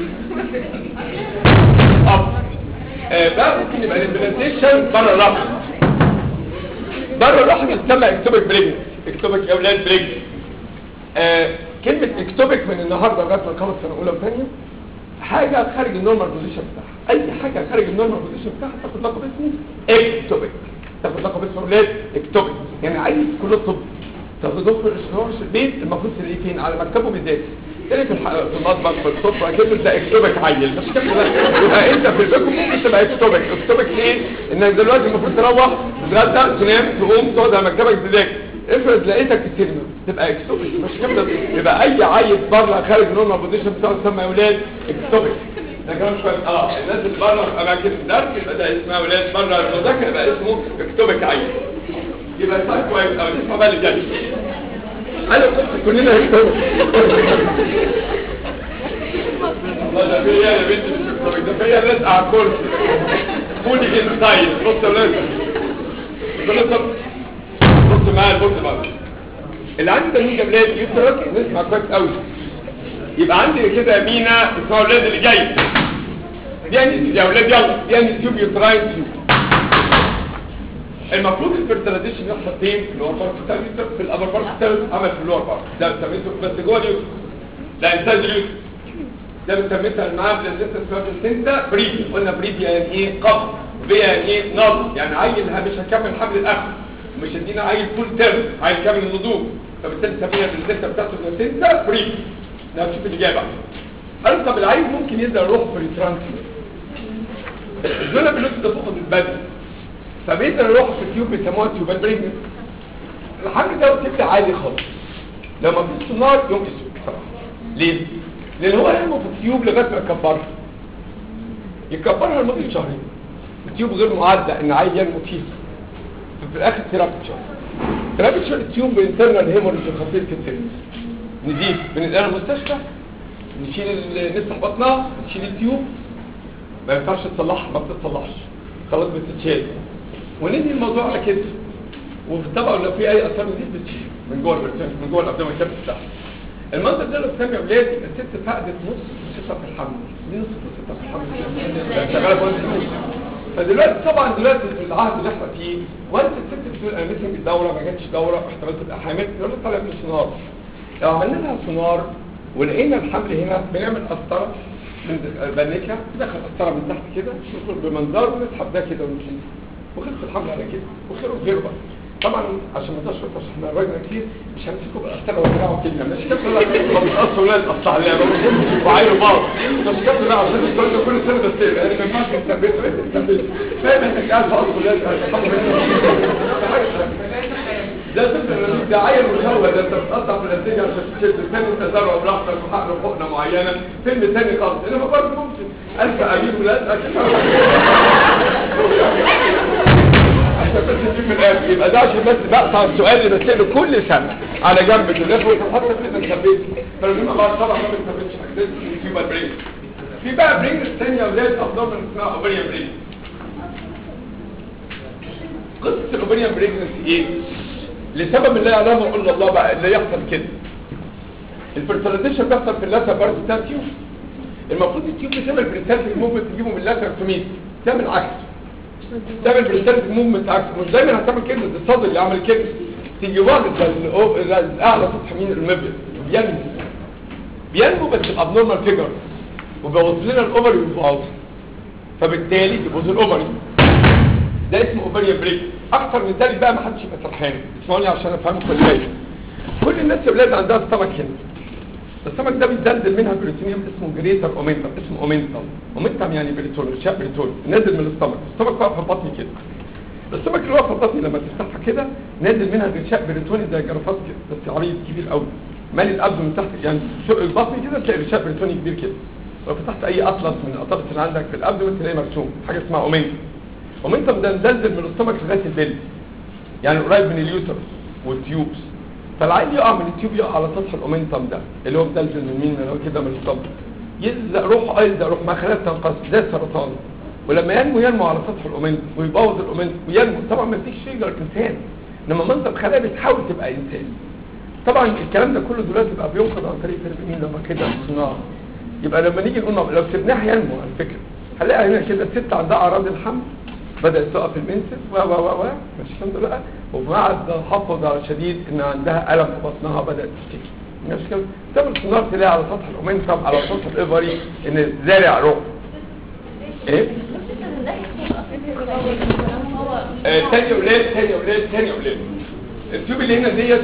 اب آه، بقى ممكن يبقى الامبلانتيشن بره الرحم بره الرحم يسمى اكتوبك بريجنس اكتوبك يا اولاد بريجنس آه كلمة اكتوبك من النهاردة لغاية ما نخلص سنة أولى وثانية حاجة خارج النورمال بوزيشن بتاعها أي حاجة خارج النورمال بوزيشن بتاعها تاخد لقب اسمه اكتوبك تاخد لقب اسمه ولاد اكتوبك يعني عايز كل الطب تاخد دكتور الشهور في البيت المفروض تلاقيه فين على مكتبه بالذات تلاقي في, الح... في المطبخ في السفرة كده ده اكتوبك عيل مش كده ده يبقى انت في البيت ممكن تبقى اكتوبك اكتوبك ليه؟ انك دلوقتي المفروض تروح تتغدى تنام تقوم تقعد على مكتبك تذاكر افرض لقيتك في السينما تبقى اكتوبك مش كده يبقى اي عيل بره خارج نورمال بوزيشن بتاعه يسمى يا اولاد اكتوبك ده كلام كويس اه الناس اللي بره في اماكن الدرس يبقى ده اسمها ولاد بره المذاكره يبقى اسمه اكتوبك عين يبقى صار كويس اه اسمع بقى اللي جاي انا كنت كلنا اكتوبك والله ده فيا يا بنتي مش اكتوبك ده فيا لازقه على الكرسي فولي انسايد بص يا ولاد بص بص معايا بص بقى اللي عندي ده مين يا ولاد يترك نسمع كويس قوي يبقى عندي كده مينا اسمها اولاد اللي جاي دي يعني يا اولاد يلا دي يعني تيوب يوتراين تيوب المفروض الفيرتلايزيشن يحصل فين في اللور بارت بتاع اليوتر في الابر بارت بتاع اليوتر عمل في اللور بارت ده بنسميه بس جوه اليوتر ده انتاج اليوتر ده بنسميها معاه بلاسينتا اسمها بلاسينتا بريدي قلنا بريدي يعني ايه قبض بي يعني ايه نضج يعني عيل مش هكمل حمل الاخر مش هدينا عيل فول تيرم عيل كامل النضوج فبالتالي نسميها البلاسينتا بتاعته بلاسينتا بريدي ده نشوف الاجابه قال طب العيل ممكن يقدر يروح في الترانسفير الزولا بلوت ده فوق البدن فبيقدر يروح في التيوب بيسموها تيوبال بريجنس الحمل ده بتبقى عادي خالص لما في السونار يوم اسود بصراحه ليه؟ لان هو ينمو في التيوب لغايه ما يكبرها يكبرها لمده شهرين التيوب غير معدة ان عيل ينمو فيه في الاخر تيرابتشر تيرابتشر التيوب بانترنال هيموريج خطير في السن نزيف بننقلها المستشفى نشيل ال- نفتح بطنها نشيل التيوب ما ينفعش تصلحها ما بتتصلحش خلاص بتتشال وننهي الموضوع على كده وفي طبعا لو في اي اثار نزيف بتشيل من جوه البرتين من جوه الابدومين كده بتفتح المنظر ده لو سامع اولاد الست فقدت نص فرصتها في الحمل دي نص فرصتها في الحمل شغاله فوق الفلوس فدلوقتي طبعا دلوقتي في العهد اللي احنا فيه وانت الست بتقول انا مثلا الدوره ما جاتش دوره احتمال تبقى حامل يقول لك طالع من سونار لو عملنا لها سونار ولقينا الحمل هنا بنعمل قسطره من بنكها ندخل قسطره من تحت كده ندخل بمنظار ونسحب ده كده ونشيل وخلص الحمل على كده وخير وخير بقى طبعا عشان ما تشرب عشان احنا راجل كتير مش همسكه بالقسطره وادرعه كده مش كده لا ما بتقص ولا تقطع اللعبه وعينه بعض مش كده لا عشان السؤال ده كل سنه بس يعني ما ينفعش تثبته انت تثبته فاهم انك قاعد في اصل ده سفر ده عيل مشوه ده انت بتقطع بلاستيك عشان تشد ثاني انت زرع براحتك وحقن حقنه معينه فيلم ثاني خالص انما برضه ممكن الف امين ولاد عشان بس نجيب من الاخر يبقى ده عشان بس بقطع السؤال اللي بساله كل سنه على جنب كده وتحط كده نثبت فلما بعد طبعا ما بنثبتش حاجات يبقى البرين في بقى برين الثانيه يا ولاد افضل اسمها اوبريان برين قصه الاوبريان بريجنسي ايه لسبب لا يعلمه الا الله بقى اللي يحصل كده الفرتلايزيشن بيحصل في اللاتر بارت بتاع التيوب المفروض التيوب بتعمل بريستاتيك موفمنت تجيبه من اللاتر توميت تعمل عكس تعمل بريستاتيك موفمنت عكس مش دايما هتعمل كده ده الصدر اللي عمل كده تيجي واخد الاعلى سطح مين المبيض بينمو بينمو بس بابنورمال فيجر وبيوصل لنا الاوفري والباوز فبالتالي يبوظ الاوفري ده اسمه اوفريان بريك اكتر من ذلك بقى ما حدش يبقى سرحان اسمعوني عشان افهمكم ازاي كل الناس يا ولاد عندها ستمك هنا السمك ده بيزلزل منها بريتونيوم اسمه جريتر اومنتم اسمه اومنتم اومنتم يعني بريتون شاب بريتون نازل من السمك السمك واقف في بطني كده السمك اللي واقف في بطني لما تفتحها كده نازل منها غشاء بريتوني زي جرافات كده بس عريض كبير قوي مالي القلب من تحت يعني شق البطن كده تلاقي غشاء بريتوني كبير كده لو فتحت اي اطلس من الاطلس اللي عندك في الابدومن تلاقيه مرسوم حاجه اسمها اومنتم اومنتم ده مزلزل من السمك لغايه البلد يعني قريب من اليوترس والتيوبس فالعيل يقع من التيوب يقع على سطح الاومنتم ده اللي هو مزلزل من مين من هو كده من الصدر يلزق روحه اه يلزق روح ما خلايا تنقص زي السرطان ولما ينمو ينمو على سطح الاومنتم ويبوظ الاومنتم وينمو طبعا ما فيش فيجر انسان انما منظر خلايا بتحاول تبقى انسان طبعا الكلام ده كله دلوقتي بقى بينقض عن طريق تربيين لما كده صناعه يبقى لما نيجي نقول لو سيبناها ينمو على فكره هنلاقي هنا كده الست عندها اعراض الحمل بدأت تقف المنسف و و و و مش الحمد لله ومع التحفظ شديد ان عندها ألم في بطنها بدأت تشتكي مش كده تعمل سونار تلاقي على سطح الاومنتم على سطح الايفري ان زارع روح ايه آه، تاني ولاد تاني ولاد تاني ولاد التيوب اللي هنا ديت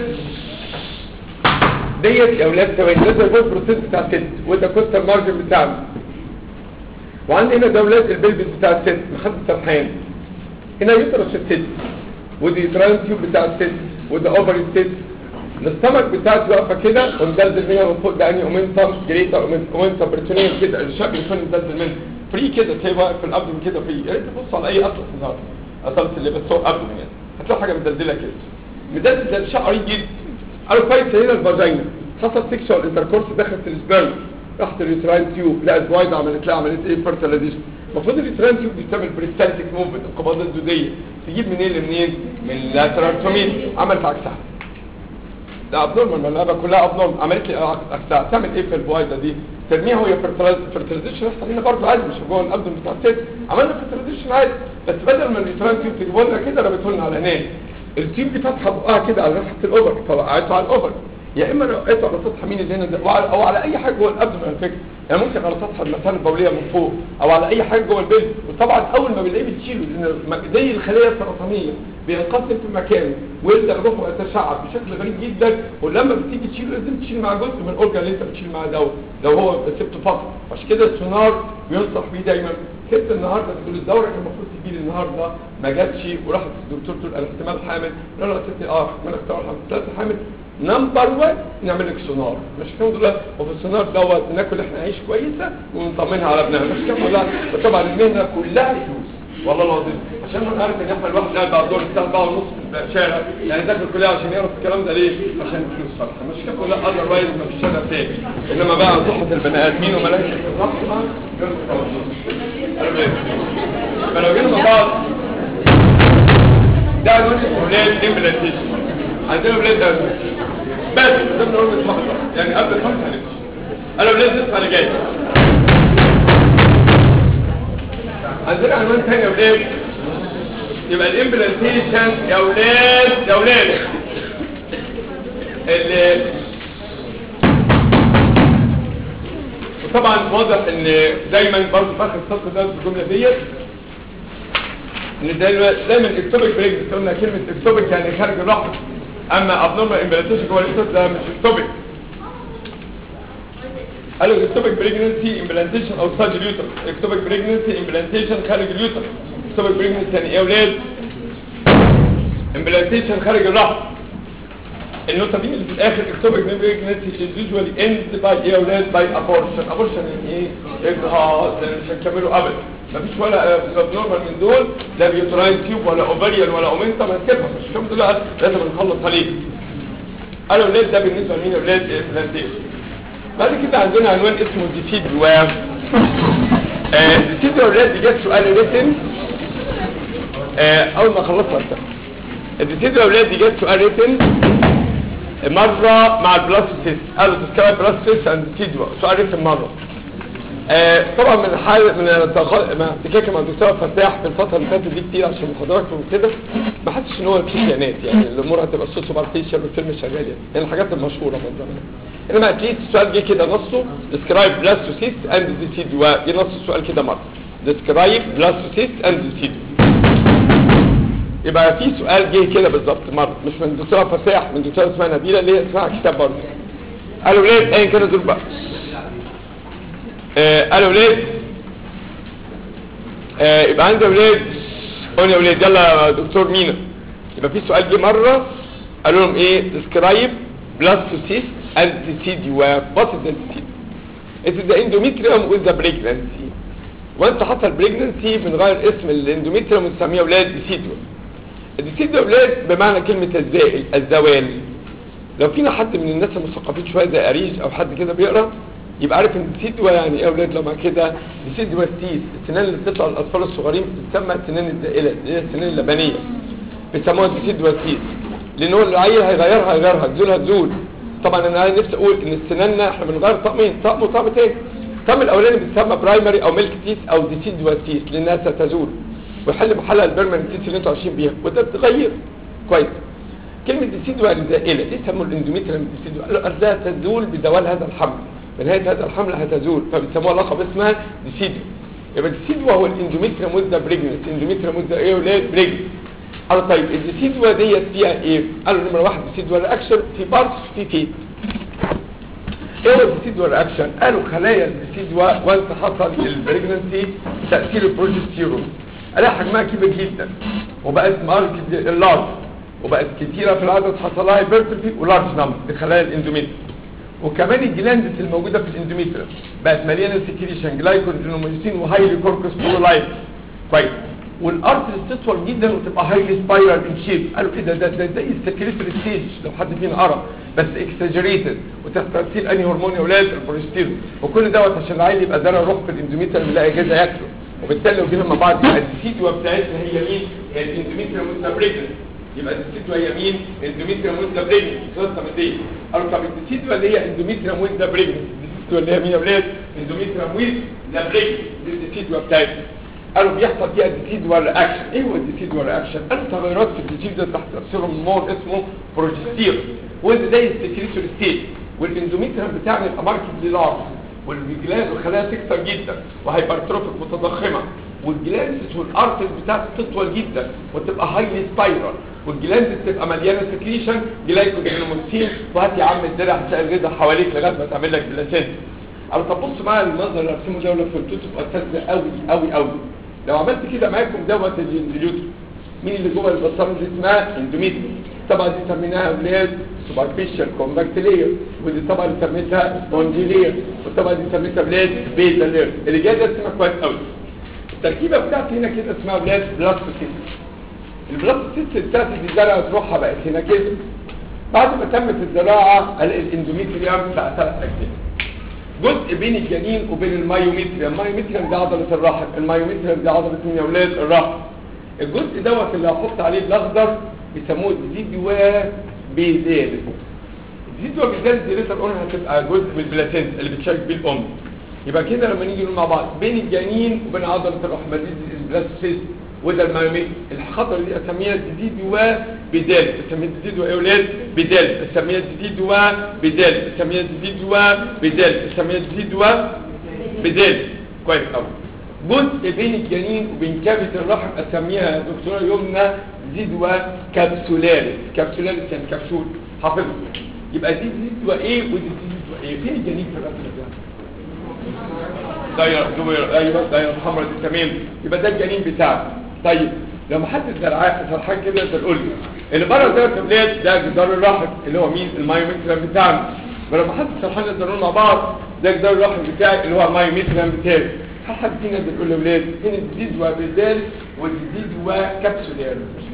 ديت يا ولاد ثواني ده زي البول بروسيس بتاع الست وده كوستر مارجن بتاعنا وعندي هنا ده ولاد البلبس بتاع الست محدد سرحان هنا يوترس الست ودي تران تيوب بتاع الست وده اوفر الست الاستمك بتاعتي واقفه كده ومدلدل منها من فوق ده اني اومنتم جريتا اومنتم بريتونيال كده الشكل يكون مدلدل منها فري كده تلاقيه واقف في الابدن كده فري يا ريت تبص على اي اطلس النهارده اطلس اللي بس هو ابدن يعني هتلاقي حاجه مدلدله كده مدلدل ده شعر جدا قالوا كويس هنا الفاجينا حصل سيكشوال انتركورس دخلت السبرم راحت اليوتراين تيوب لقت وايد عملت لها عمليه ايه فيرتيلايزيشن المفروض اليوتراين تيوب دي بتعمل بريستالتيك موفمنت القبضات الدوديه تجيب منين لمنين من اللاترالتومين عملت عكسها ده ابنورمال ما اللعبه كلها ابنورمال عملت لي عكسها تعمل ايه في البوايده دي ترميها وهي فيرتيلايزيشن يحصل هنا برضه عادي مش جوه الابدن بتاع الست عملنا فيرتيلايزيشن عادي بس بدل ما اليوتراين تيوب تجيبوا لنا كده رميته لنا على هناك التيوب دي فاتحه بقها كده على ناحيه الاوفر فوقعته على الاوفر يا اما وقعته على سطح مين اللي هنا ده وعلى- او على اي حاجه جوه الابدن على فكره يعني ممكن على سطح المثانه البوليه من فوق او على اي حاجه جوه البلد وطبعا اول ما بنلاقيه بتشيله لان الم- زي الخليه السرطانيه بينقسم في مكانه ويبدا روحه يتشعب بشكل غريب جدا ولما بتيجي تشيله لازم تشيل معاه جزء من الاورجن اللي انت بتشيل معاه دوت لو هو سبته فتره عشان كده السونار بينصح بيه دايما ست النهارده بتقول الدوره كان المفروض تجي لي النهارده ما جاتش وراحت الدكتور تقول انا احتمال حامل لا لا يا ستي اه احتمال اختار حامل ثلاثه حامل نمبر 1 نعمل لك سونار مش كده دول وفي السونار دوت ناكل احنا عيش كويسه ونطمنها على ابنها مش كده لا طبعا المهنه كلها فلوس والله العظيم عشان انا عارف ان احنا الواحد قاعد بعد دور الساعه 4 ونص في الشارع يعني داخل الكليه عشان يعرف الكلام ده ليه عشان الفلوس صراحه مش كده لا اذروايز ما فيش شغل تاني انما بقى صحه البني ادمين وملائكه الرحمه فلو جينا مع بعض ده عنوان اسمه ولاد امبلانتيشن عندنا ولاد امبلانتيشن بس ده من اول ما يعني قبل الخمسه هنمشي انا ولاد لسه انا جاي عندنا عنوان تاني يا ولاد يبقى الامبلانتيشن يا ولاد يا ولاد ال وطبعا واضح ان دايما برضه في اخر السطر ده في الجمله ديت ان دايما دايما اكتوبك بريجنس قلنا كلمه اكتوبك يعني خارج الرحم اما ابنورمال امبلانتيشن جوه الاسود ده مش اكتوبك قالوا اكتوبك بريجنسي امبلانتيشن اوتسايد اليوتر اكتوبك بريجنسي امبلانتيشن خارج اليوتر اكتوبك بريجنسي يعني ايه يا اولاد امبلانتيشن خارج الرحم النقطة دي اللي في الآخر اكتوبك بريجنسي is usually end by ايه يا اولاد by abortion abortion يعني ايه؟ اجهاض يعني مش هنكمله ابدا مفيش ولا ابنورمال من دول لا بيوتراين تيوب ولا اوفريان ولا اومنتا ما نسيبها مش كم دول لازم نخلص عليه قالوا اولاد ده بالنسبة لمين يا اولاد امبلانتيشن بعد كده عندنا عنوان اسمه ديفيد جواب ديفيد يا اولاد دي جت سؤال ريتن آه، اول ما خلصنا السنة الديفيد يا اولاد دي جت سؤال ريتن مرة مع البلاستيس قالوا تسكاي بلاستيس اند ديفيد سؤال ريتن مرة آه، طبعا من حال من التخ- مع احتكاكي مع الدكتور فتاح في الفتره اللي فاتت دي كتير عشان محاضراتكم وكده ما حسش ان هو في خيانات يعني الامور هتبقى الصوت بارتيشن والفيلم شغال يعني يعني الحاجات المشهوره من زمان انما اتليست السؤال جه كده نصه ديسكرايب بلاستوسيست اند ديسيدو جه نص السؤال كده مره ديسكرايب بلاستوسيست اند ديسيدو يبقى في سؤال جه كده بالظبط مره مش من الدكتوره فتاح من دكتوره اسمها نبيله اللي هي اسمها كتاب برضه قالوا ليه ايا كانوا دول بقى آه، قالوا ولاد آه، يبقى عندي ولاد قولوا يا ولاد يلا يا دكتور مينا يبقى في سؤال جه مره قالوا لهم ايه describe blastocyst and decidua what is the decidua it is the endometrium with the pregnancy وانت حصل pregnancy بنغير اسم الاندوميتريوم ونسميه ولاد decidua الديسيدوا ولاد بمعنى كلمه الزائل الزوال لو فينا حد من الناس المثقفين شويه زي اريج او حد كده بيقرا يبقى عارف ان السيدوا يعني ايه يا اولاد لما كده السيدوا السيس السنان اللي بتطلع للاطفال الصغيرين بتسمى السنان الزائله اللي هي السنان اللبنيه بيسموها السيدوا السيس لان هو العيل هيغيرها هيغيرها تزول هتزول طبعا انا نفسي اقول ان سناننا احنا بنغير طقمين طقم وطقم تاني الطقم الاولاني بيتسمى برايمري او ميلك تيس او ديسيدوا تيس لانها ستزول ويحل محلها البيرمنت تيس اللي انتوا عايشين بيها وده بتغير كويس كلمة ديسيدو يعني زائلة ليه سموا الاندوميتريوم ديسيدو قالوا أرزها تزول بزوال هذا الحمل بنهاية هذا الحمل هتزول فبيسموها لقب اسمها ديسيدو يبقى ديسيدو هو الاندوميتريوم وذ بريجنس اندوميتريوم وذ ايه ولاد بريجنس قالوا طيب الديسيدو ديت فيها ايه؟ قالوا نمرة واحد ديسيدو رياكشن في بارتس في فيت ايه هو الديسيدو رياكشن؟ قالوا خلايا الديسيدو وانت حصل البريجنسي تأثير البروجستيرون قالها حجمها كبير جدا وبقت مارك اللارج وبقت كتيره في العدد حصل لها هايبرتروفي ولارج نمبر دي خلايا الاندوميتريوم وكمان الجلاندز الموجوده في الاندوميتريوم بقت مليانه سكريشن جلايكوجينوميسين وهايلي كوركس برولايت كويس والارترز تطول جدا وتبقى هايلي سبايرال ان شيب قالوا ايه ده ده ده, ده السكريتوري ستيج لو حد فينا قرا بس اكستاجريتد وتحت تاثير انهي هرمون يا اولاد البروستيرون وكل دوت عشان العيل يبقى ده روح في الاندوميتريوم يلاقي جزء ياكله وبالتالي لو جينا مع بعض يبقى السيدوا بتاعتنا هي مين؟ هي الاندوميتريوم والسبريجنس يبقى الديسيدوا هي مين؟ اندوميتريوم ويز بريجنس خلصنا من دي قالوا طب الديسيدوا اللي هي اندوميتريوم ويز بريجنس الديسيدوا اللي هي مين يا اولاد؟ اندوميتريوم ويز بريجنس دي الديسيدوا بتاعتنا قالوا بيحصل فيها ديسيدوا رياكشن ايه هو الديسيدوا رياكشن؟ قالوا تغيرات في الديسيدوا تحت تاثير هرمون اسمه بروجستيرون وده زي السكريتور ستيت والاندوميتريوم بتاعنا يبقى ماركتلي لارج والجلاند والخلايا تكتر جدا وهيبرتروفيك متضخمه والجلاندز والارتز بتاعته تطول جدا وتبقى هايلي سبايرال والجلاندز تبقى مليانه سكريشن جلايكوجينوموسين وهات يا عم الدرع هتلاقي الغذاء حواليك لغايه ما تعمل لك بلاسنت او طب بص معايا المنظر اللي رسمه ده ولو فهمتوه تبقى استاذ قوي قوي قوي لو عملت كده معاكم دوت اليوتيوب مين اللي جوه البصاره دي اسمها اندوميتريوم طبعا دي سميناها اولاد سوبرفيشال كومباكت لير ودي طبعا سميتها سبونجي لير وطبعا دي سميتها اولاد بيتا لير اللي جايه ده اسمها كويس قوي التركيبه بتاعتي هنا كده اسمها اولاد بلاستوسيست البلاستوسيست بتاعتي دي زرعه روحها بقت هنا كده بعد ما تمت الزراعه الاقي الاندوميتريوم بقى ثلاث اجزاء جزء بين الجنين وبين المايوميتريوم المايوميتريوم ده عضله الرحم المايوميتريوم ده عضله مين يا اولاد الرحم الجزء دوت اللي هحط عليه بالاخضر بيسموه ديزيدوا بيزال ديزيدوا بيزال دي لسه قلنا هتبقى جزء من البلاسنت اللي بتشارك بيه الام يبقى كده لما نيجي نقول مع بعض بين الجنين وبين عضله الرحم دي البلاسيس وده المايوميت الخطر دي اسميها ديزيدوا بدال اسميها ديزيدوا ايه يا اولاد بدال اسميها ديزيدوا بدال اسميها ديزيدوا بدال اسميها ديزيدوا بدال كويس قوي جزء بين الجنين وبين كبد الرحم اسميها يا دكتوره يمنى زيدوا كابسولاريس كابسولاريس يعني كبسول حافظه يبقى دي زيدوا ايه ودي زيدوا ايه فين الجنين في الرسم ده دايره دايره ايوه دايره الحمراء دي تمام يبقى ده الجنين بتاعك طيب لو محدد زرعان سرحان كده انت تقول لي اللي بره ده التابليت ده جدار الرحم اللي هو مين المايوميتريم بتاعنا ولو محدد سرحان نقدر مع بعض ده جدار الرحم بتاعي اللي هو المايوميتريم بتاعي هل حد فينا يقدر يقول لاولاد فين الجديد وبالذات والجديد وكبسولير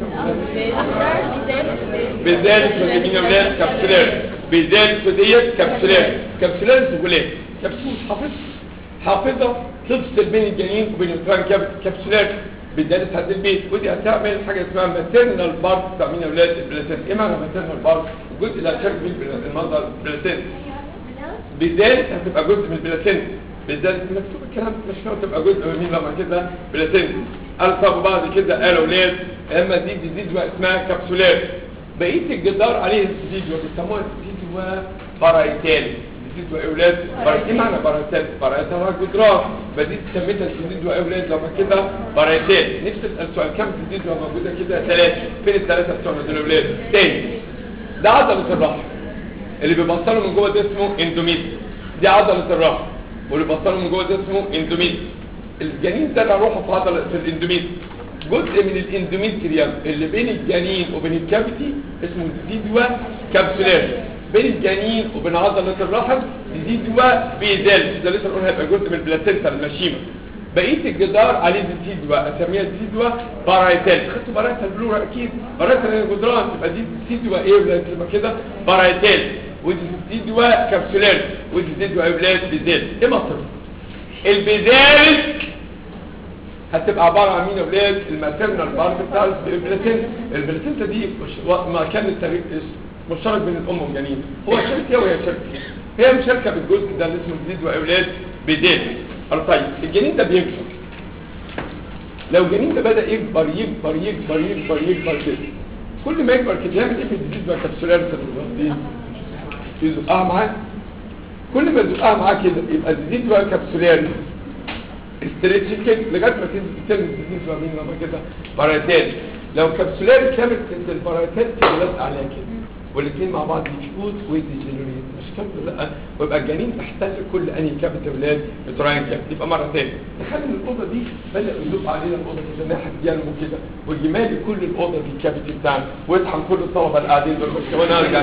بذلك ودي اولاد كبسولير بذلك وديت كبسولير كبسولير سهولات كبسول حافظ حافظه تفصل بين الجنين وبين الفران كبسولير بالدالة هذا البيت ودي هتعمل حاجة اسمها ماتيرنال بارت بتاع مين اولاد البلاسنت ايه معنى ماتيرنال بارت الجزء اللي هتشارك فيه المنظر البلاسنت بالذات هتبقى جزء من البلاسنت بالذات مكتوب الكلام مش ناوي تبقى جزء من مين لما كده بلاسنت قال طب بعد كده قالوا اولاد اما دي ديزيز اسمها كبسولات بقيه الجدار عليه ديزيز بيسموها ديزيز بارايتال ديزيز واولاد ايه معنى بارايتال بارايتال هو الجدران بدي سميتها ديزيز واولاد لما كده بارايتال نفس اسال سؤال كم ديزيز موجوده كده ثلاثه فين الثلاثه بتوع دول اولاد تاني ده عضله الرحم اللي بيبصروا من جوه ده اسمه اندوميت دي عضله الرحم واللي بطلوا من جوه ده اسمه اندوميت الجنين ده اللي هروحه في عضله في الاندوميت جزء من الاندوميتريوم اللي بين الجنين وبين الكافيتي اسمه ديزيدوا كابسولار بين الجنين وبين عضله الرحم ديزيدوا بيزال ده لسه قلنا هيبقى جزء من البلاسينتا المشيمه بقيه الجدار عليه ديزيدوا اسميها ديزيدوا بارايتال خدتوا بارايتال بلورا اكيد بارايتال جدران تبقى دي ديزيدوا ايه ولا تبقى كده بارايتال ودي ديزيدوا كابسولار ودي ديزيدوا اولاد بيزال ايه مصر البيزال هتبقى عباره عن مين يا اولاد الماتيرنال بارت بتاع البلاسينتا البلاسينتا دي مكان التاريخ مشترك بين الام والجنين هو شركه وهي شركه هي مشاركه بالجزء ده اللي اسمه جديد واولاد بدال طيب الجنين ده بيكبر لو الجنين ده بدا يكبر يكبر يكبر يكبر يكبر كده كل ما يكبر كده يعمل ايه في الجديد والكبسولار دي يزقها معاه كل ما يزقها معاه كده يبقى الجديد والكبسولار استريتش كده لغايه ما تنزل الجديد مين لما كده بارايتال لو كبسولار كامل البارايتال تبقى لازقه عليها كده والاثنين مع بعض يفوت ويديجنريت مش مش كده لا ويبقى الجنين احتل كل انهي كابت اولاد بتراين كابت يبقى مره ثانيه تخيل ان الاوضه دي بدا يدق علينا الاوضه كده ناحيه ينمو كده ويجي كل الاوضه في الكابت بتاعنا ويطحن كل الطلبه اللي قاعدين دول بس وانا ارجع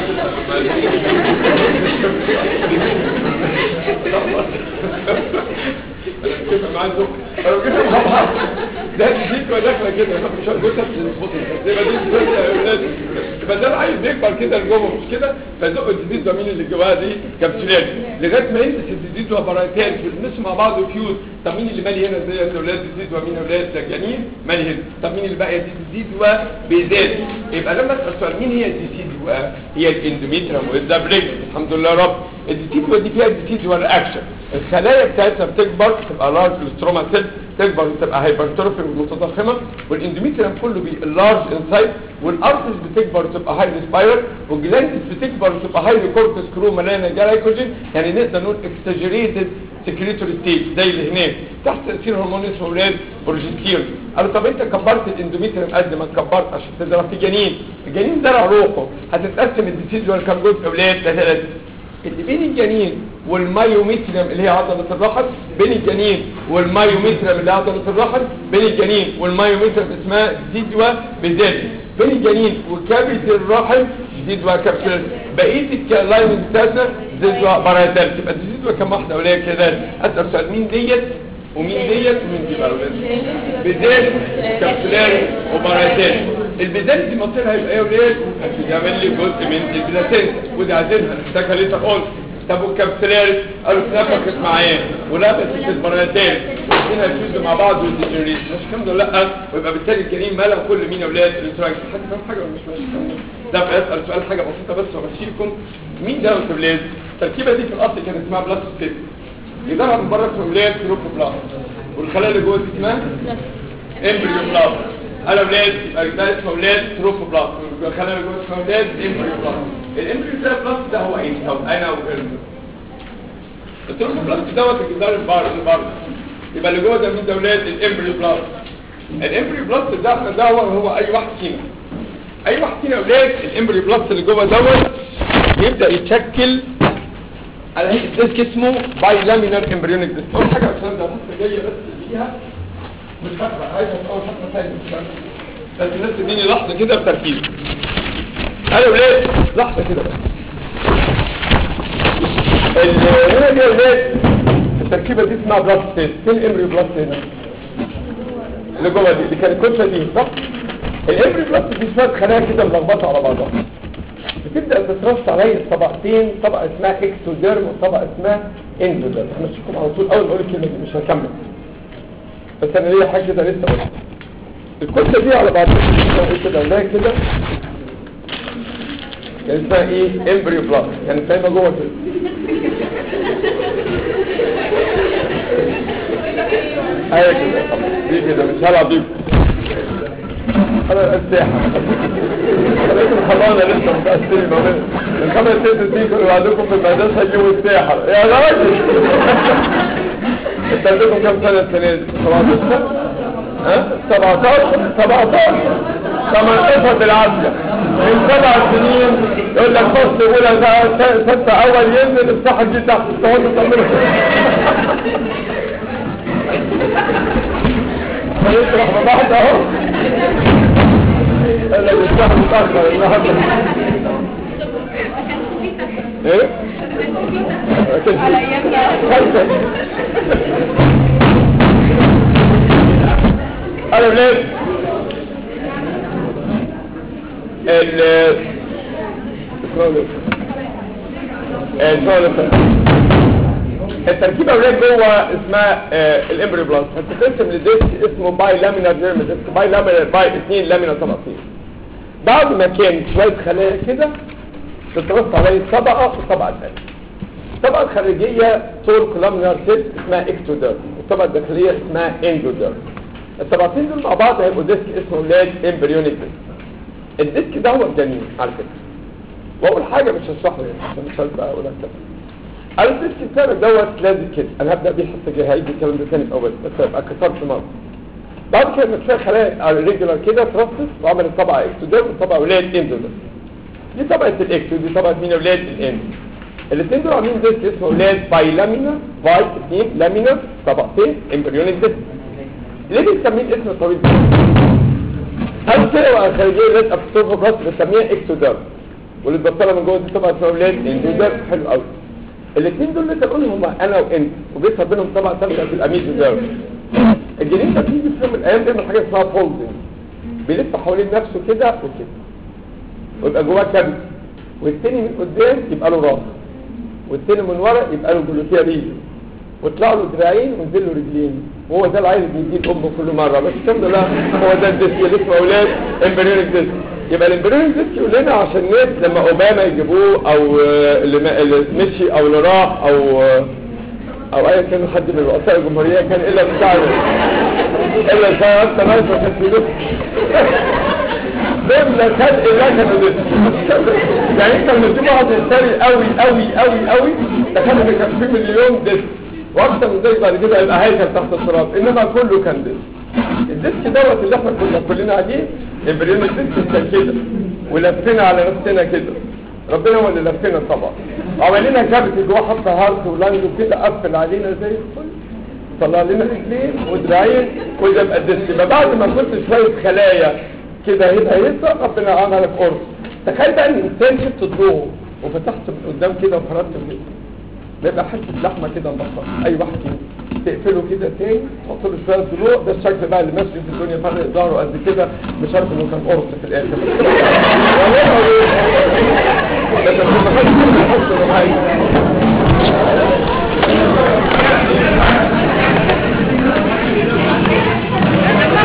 كده معاه الزق لو كده مع بعض ده جديد وداخله كده مش هتبص يبقى دي دلوقتي يا اولاد يبقى ده عايز يكبر كده لجوه مش كده فزق الجديد ده مين اللي جواها دي كبسولات لغايه ما يلبس الجديد وبرايتات ويلمسوا مع بعض وفيوز طب مين اللي مالي هنا زي يا اولاد جديد ومين اولاد ده جنين مالي هنا طب مين اللي بقى دي جديد وبيزاد يبقى لما اسال سؤال مين هي الديسيد هي الاندوميتريوم والدبليك الحمد لله يا رب الديسيد ودي فيها الديسيد والاكشن الخلايا بتاعتها بتكبر تبقى لارج الاستروما سيل تكبر وتبقى هايبرتروفي ومتضخمه والاندوميتريوم كله بي اللارج انسايد والارتس بتكبر وتبقى هاي سبايرال والجلاندز بتكبر وتبقى هاي كورتس كرو مليانه جلايكوجين يعني نقدر نقول اكستاجريتد سكريتوري ستيج زي اللي هناك تحت تاثير هرمون اسمه ولاد بروجستيرون قالوا طب انت كبرت الاندوميتريوم قد ما كبرت عشان تزرع في جنين الجنين زرع روحه هتتقسم الديسيز ولا كام جزء اولاد لثلاثه اللي بين الجنين والمايوميتريم اللي هي عضلة الرحم بين الجنين والمايوميتريم اللي هي عضلة الرحم بين الجنين والمايوميتريم اسمها زيدوا بزاد بين الجنين وكبد الرحم زيدوا كبسولة بقية اللاين بتاعتنا زيدوا بارايتال تبقى دي زيدوا كم واحدة ولا كده اسأل سؤال مين ديت ومين ديت ومين دي بقى بزاد كبسولات وبارايتال البداية دي مصيرها هيبقى ايه يا ولاد؟ هتعمل لي جزء من البلاسينتا ودي عايزينها نحتاجها ليه تقول طب والكابسولاريس قالوا اتنفخت معاه ولبست البرانتين والاثنين هيفوزوا مع بعض والديجنريت مش الحمد لله لا ويبقى بالتالي الجنين مالها كل مين يا ولاد الانتراكت حد فاهم حاجه ولا مش فاهم ده بسال سؤال حاجه بسيطه بس وامشيكم مين ده يا ولاد التركيبه دي في الاصل كانت اسمها بلاستيك يظهر من بره اسمه ولاد تروفوبلاست والخلايا اللي جوه دي اسمها امبريو بلاست انا ولاد يبقى ده اسمه ولاد تروفوبلاست والخلايا اللي جوه اسمها ولاد امبريو بلاست الامبريو بلاست ده هو ايه طب انا وغيرنا التروفوبلاست دوت الجدار البار البار يبقى اللي جوه ده مين ده ولاد الامبريو بلاست الامبريو بلاست ده ده هو هو اي واحد فينا اي واحد فينا ولاد الامبريو بلاست اللي جوه دوت يبدا يتشكل على هيئه ديسك اسمه باي لامينار امبريونيك ديسك اول حاجه عشان ده بس جايه بس فيها مش فاكره عايزه اول حاجه ثانيه مش فاكره بس الناس تديني لحظه كده بتركيز انا ولاد لحظه كده بس ال- هنا دي يا ولاد التركيبه دي اسمها بلاست سيل فين الامبريو بلاست هنا اللي جوه دي اللي كانت الكتله دي صح الامبريو بلاست دي شويه خلايا كده ملخبطه على بعضها بتبدا تترص عليا طبقتين طبقه اسمها اكتوديرم وطبقه اسمها اندوديرم همشيكم على طول اول ما اقول الكلمه دي مش هكمل بس انا ليا حاجه كده لسه قلت الكتله دي على بعضها كده ولا كده كان اسمها ايه امبريو بلاست كانت نايمه جوه كده ايوه كده طب دي كده مش هلعب بيكم انا الساحه خليت الحضانه لسه متاثرين ما بين من خمس ست سنين كانوا بعدكم في المدرسه يجيبوا الساحه يا راجل انت عندكم كام سنه السنه دي 17 ها 17 17 18 بالعافيه من سبع سنين يقول لك فصل اولى ده ستة اول ينزل الساحه دي تحت تقعد تطمنها هيشرح ببعض اهو انا بيشرح متاخر النهارده ايه؟ على ايامنا خمسة انا بلاد ال التركيبة اولاد جوه اسمها الامبريو بلاست هتتقسم لديسك اسمه باي لامينار جيرم ديسك باي لامينار باي اثنين لامينار طبقتين بعد ما كان شوية خلايا كده تترص عليه طبقة والطبقة الثانية الطبقة الخارجية طول كولامنار سيل اسمها اكتوديرم والطبقة الداخلية اسمها اندوديرم الطبقتين دول مع بعض هيبقوا ديسك اسمه ولاد امبريونيك ديسك الديسك ده هو الجنين على فكرة واول حاجة مش هشرحه يعني عشان مش هبقى اقولها كده الديسك بتاعك دوت لازم كده انا هبدا بيه حتى جاي هيجي الكلام ده تاني في اول بس هبقى كسرت مرة بعد كده لما تلاقي خلايا على الريجولار كده ترصص وعملت طبقة اكتوديرم وطبقة ولاد اندوديرم دي طبقة الاكتو دي طبقة مين ولاد الاند الاثنين دول عاملين ديسك اسمه اولاد باي لامينا باي اثنين لامينا طبقتين امبريونيك ديسك ليه بنسميه الاسم الطويل ده؟ هل كده بقى خارجيه لازقه في الصوف الراس بنسميها اكتوديرم واللي اتبطلها من جوه دي طبعا اسمها اولاد اندوديرم حلو قوي الاثنين دول اللي تقول هم انا وانت وبيظهر بينهم طبعا ثالثه في الاميزوديرم الجنين ده بيجي في يوم من الايام بيعمل حاجه اسمها فولدنج بيلف حوالين نفسه كده وكده ويبقى جواه كبد والتاني من قدام يبقى له راس والتاني من ورا يبقى له جلوتيا ريجن ويطلع له دراعين وينزل له رجلين وهو ده العيل اللي بيجيب امه كل مره بس الحمد لله هو ده الديسك اللي اسمه اولاد امبريونيك ديسك يبقى الامبريونيك ديسك يقول لنا عشان ناس لما اوباما يجيبوه او آه، اللي ما- اللي مشي او اللي راح او آه، او ايا كان حد من رؤساء الجمهوريه كان الا بتاع الا بتاع اكتر ناس ما كانش يدوس ضمن خلق الله كانوا ديسك يعني انت لما تشوف واحد مفتري قوي قوي قوي قوي تخيل ان كان في مليون ديسك واكتر من ذلك بعد كده يبقى هيكل تحت التراب انما كله كان ديسك الديسك دوت اللي احنا كنا كلنا عليه امبريون الديسك كان كده ولفينا على نفسنا كده ربنا هو اللي لفينا طبعا عملنا كابت جوه حط هارت ولانج وكده قفل علينا زي الفل طلع لنا رجلين ودراعين وده يبقى الديسك يبقى بعد ما كنت شويه خلايا كده هنا هيطلع ربنا عملك قرص تخيل بقى ان انسان شفت ضلوعه وفتحت من قدام كده وفردت كده بيبقى حته لحمه كده مبسطه اي واحد فيهم تقفله كده تاني تحط له شويه ضلوع ده الشكل بقى اللي ماشي في الدنيا فرق ظهره قد كده مش عارف انه كان قرص في الاخر والله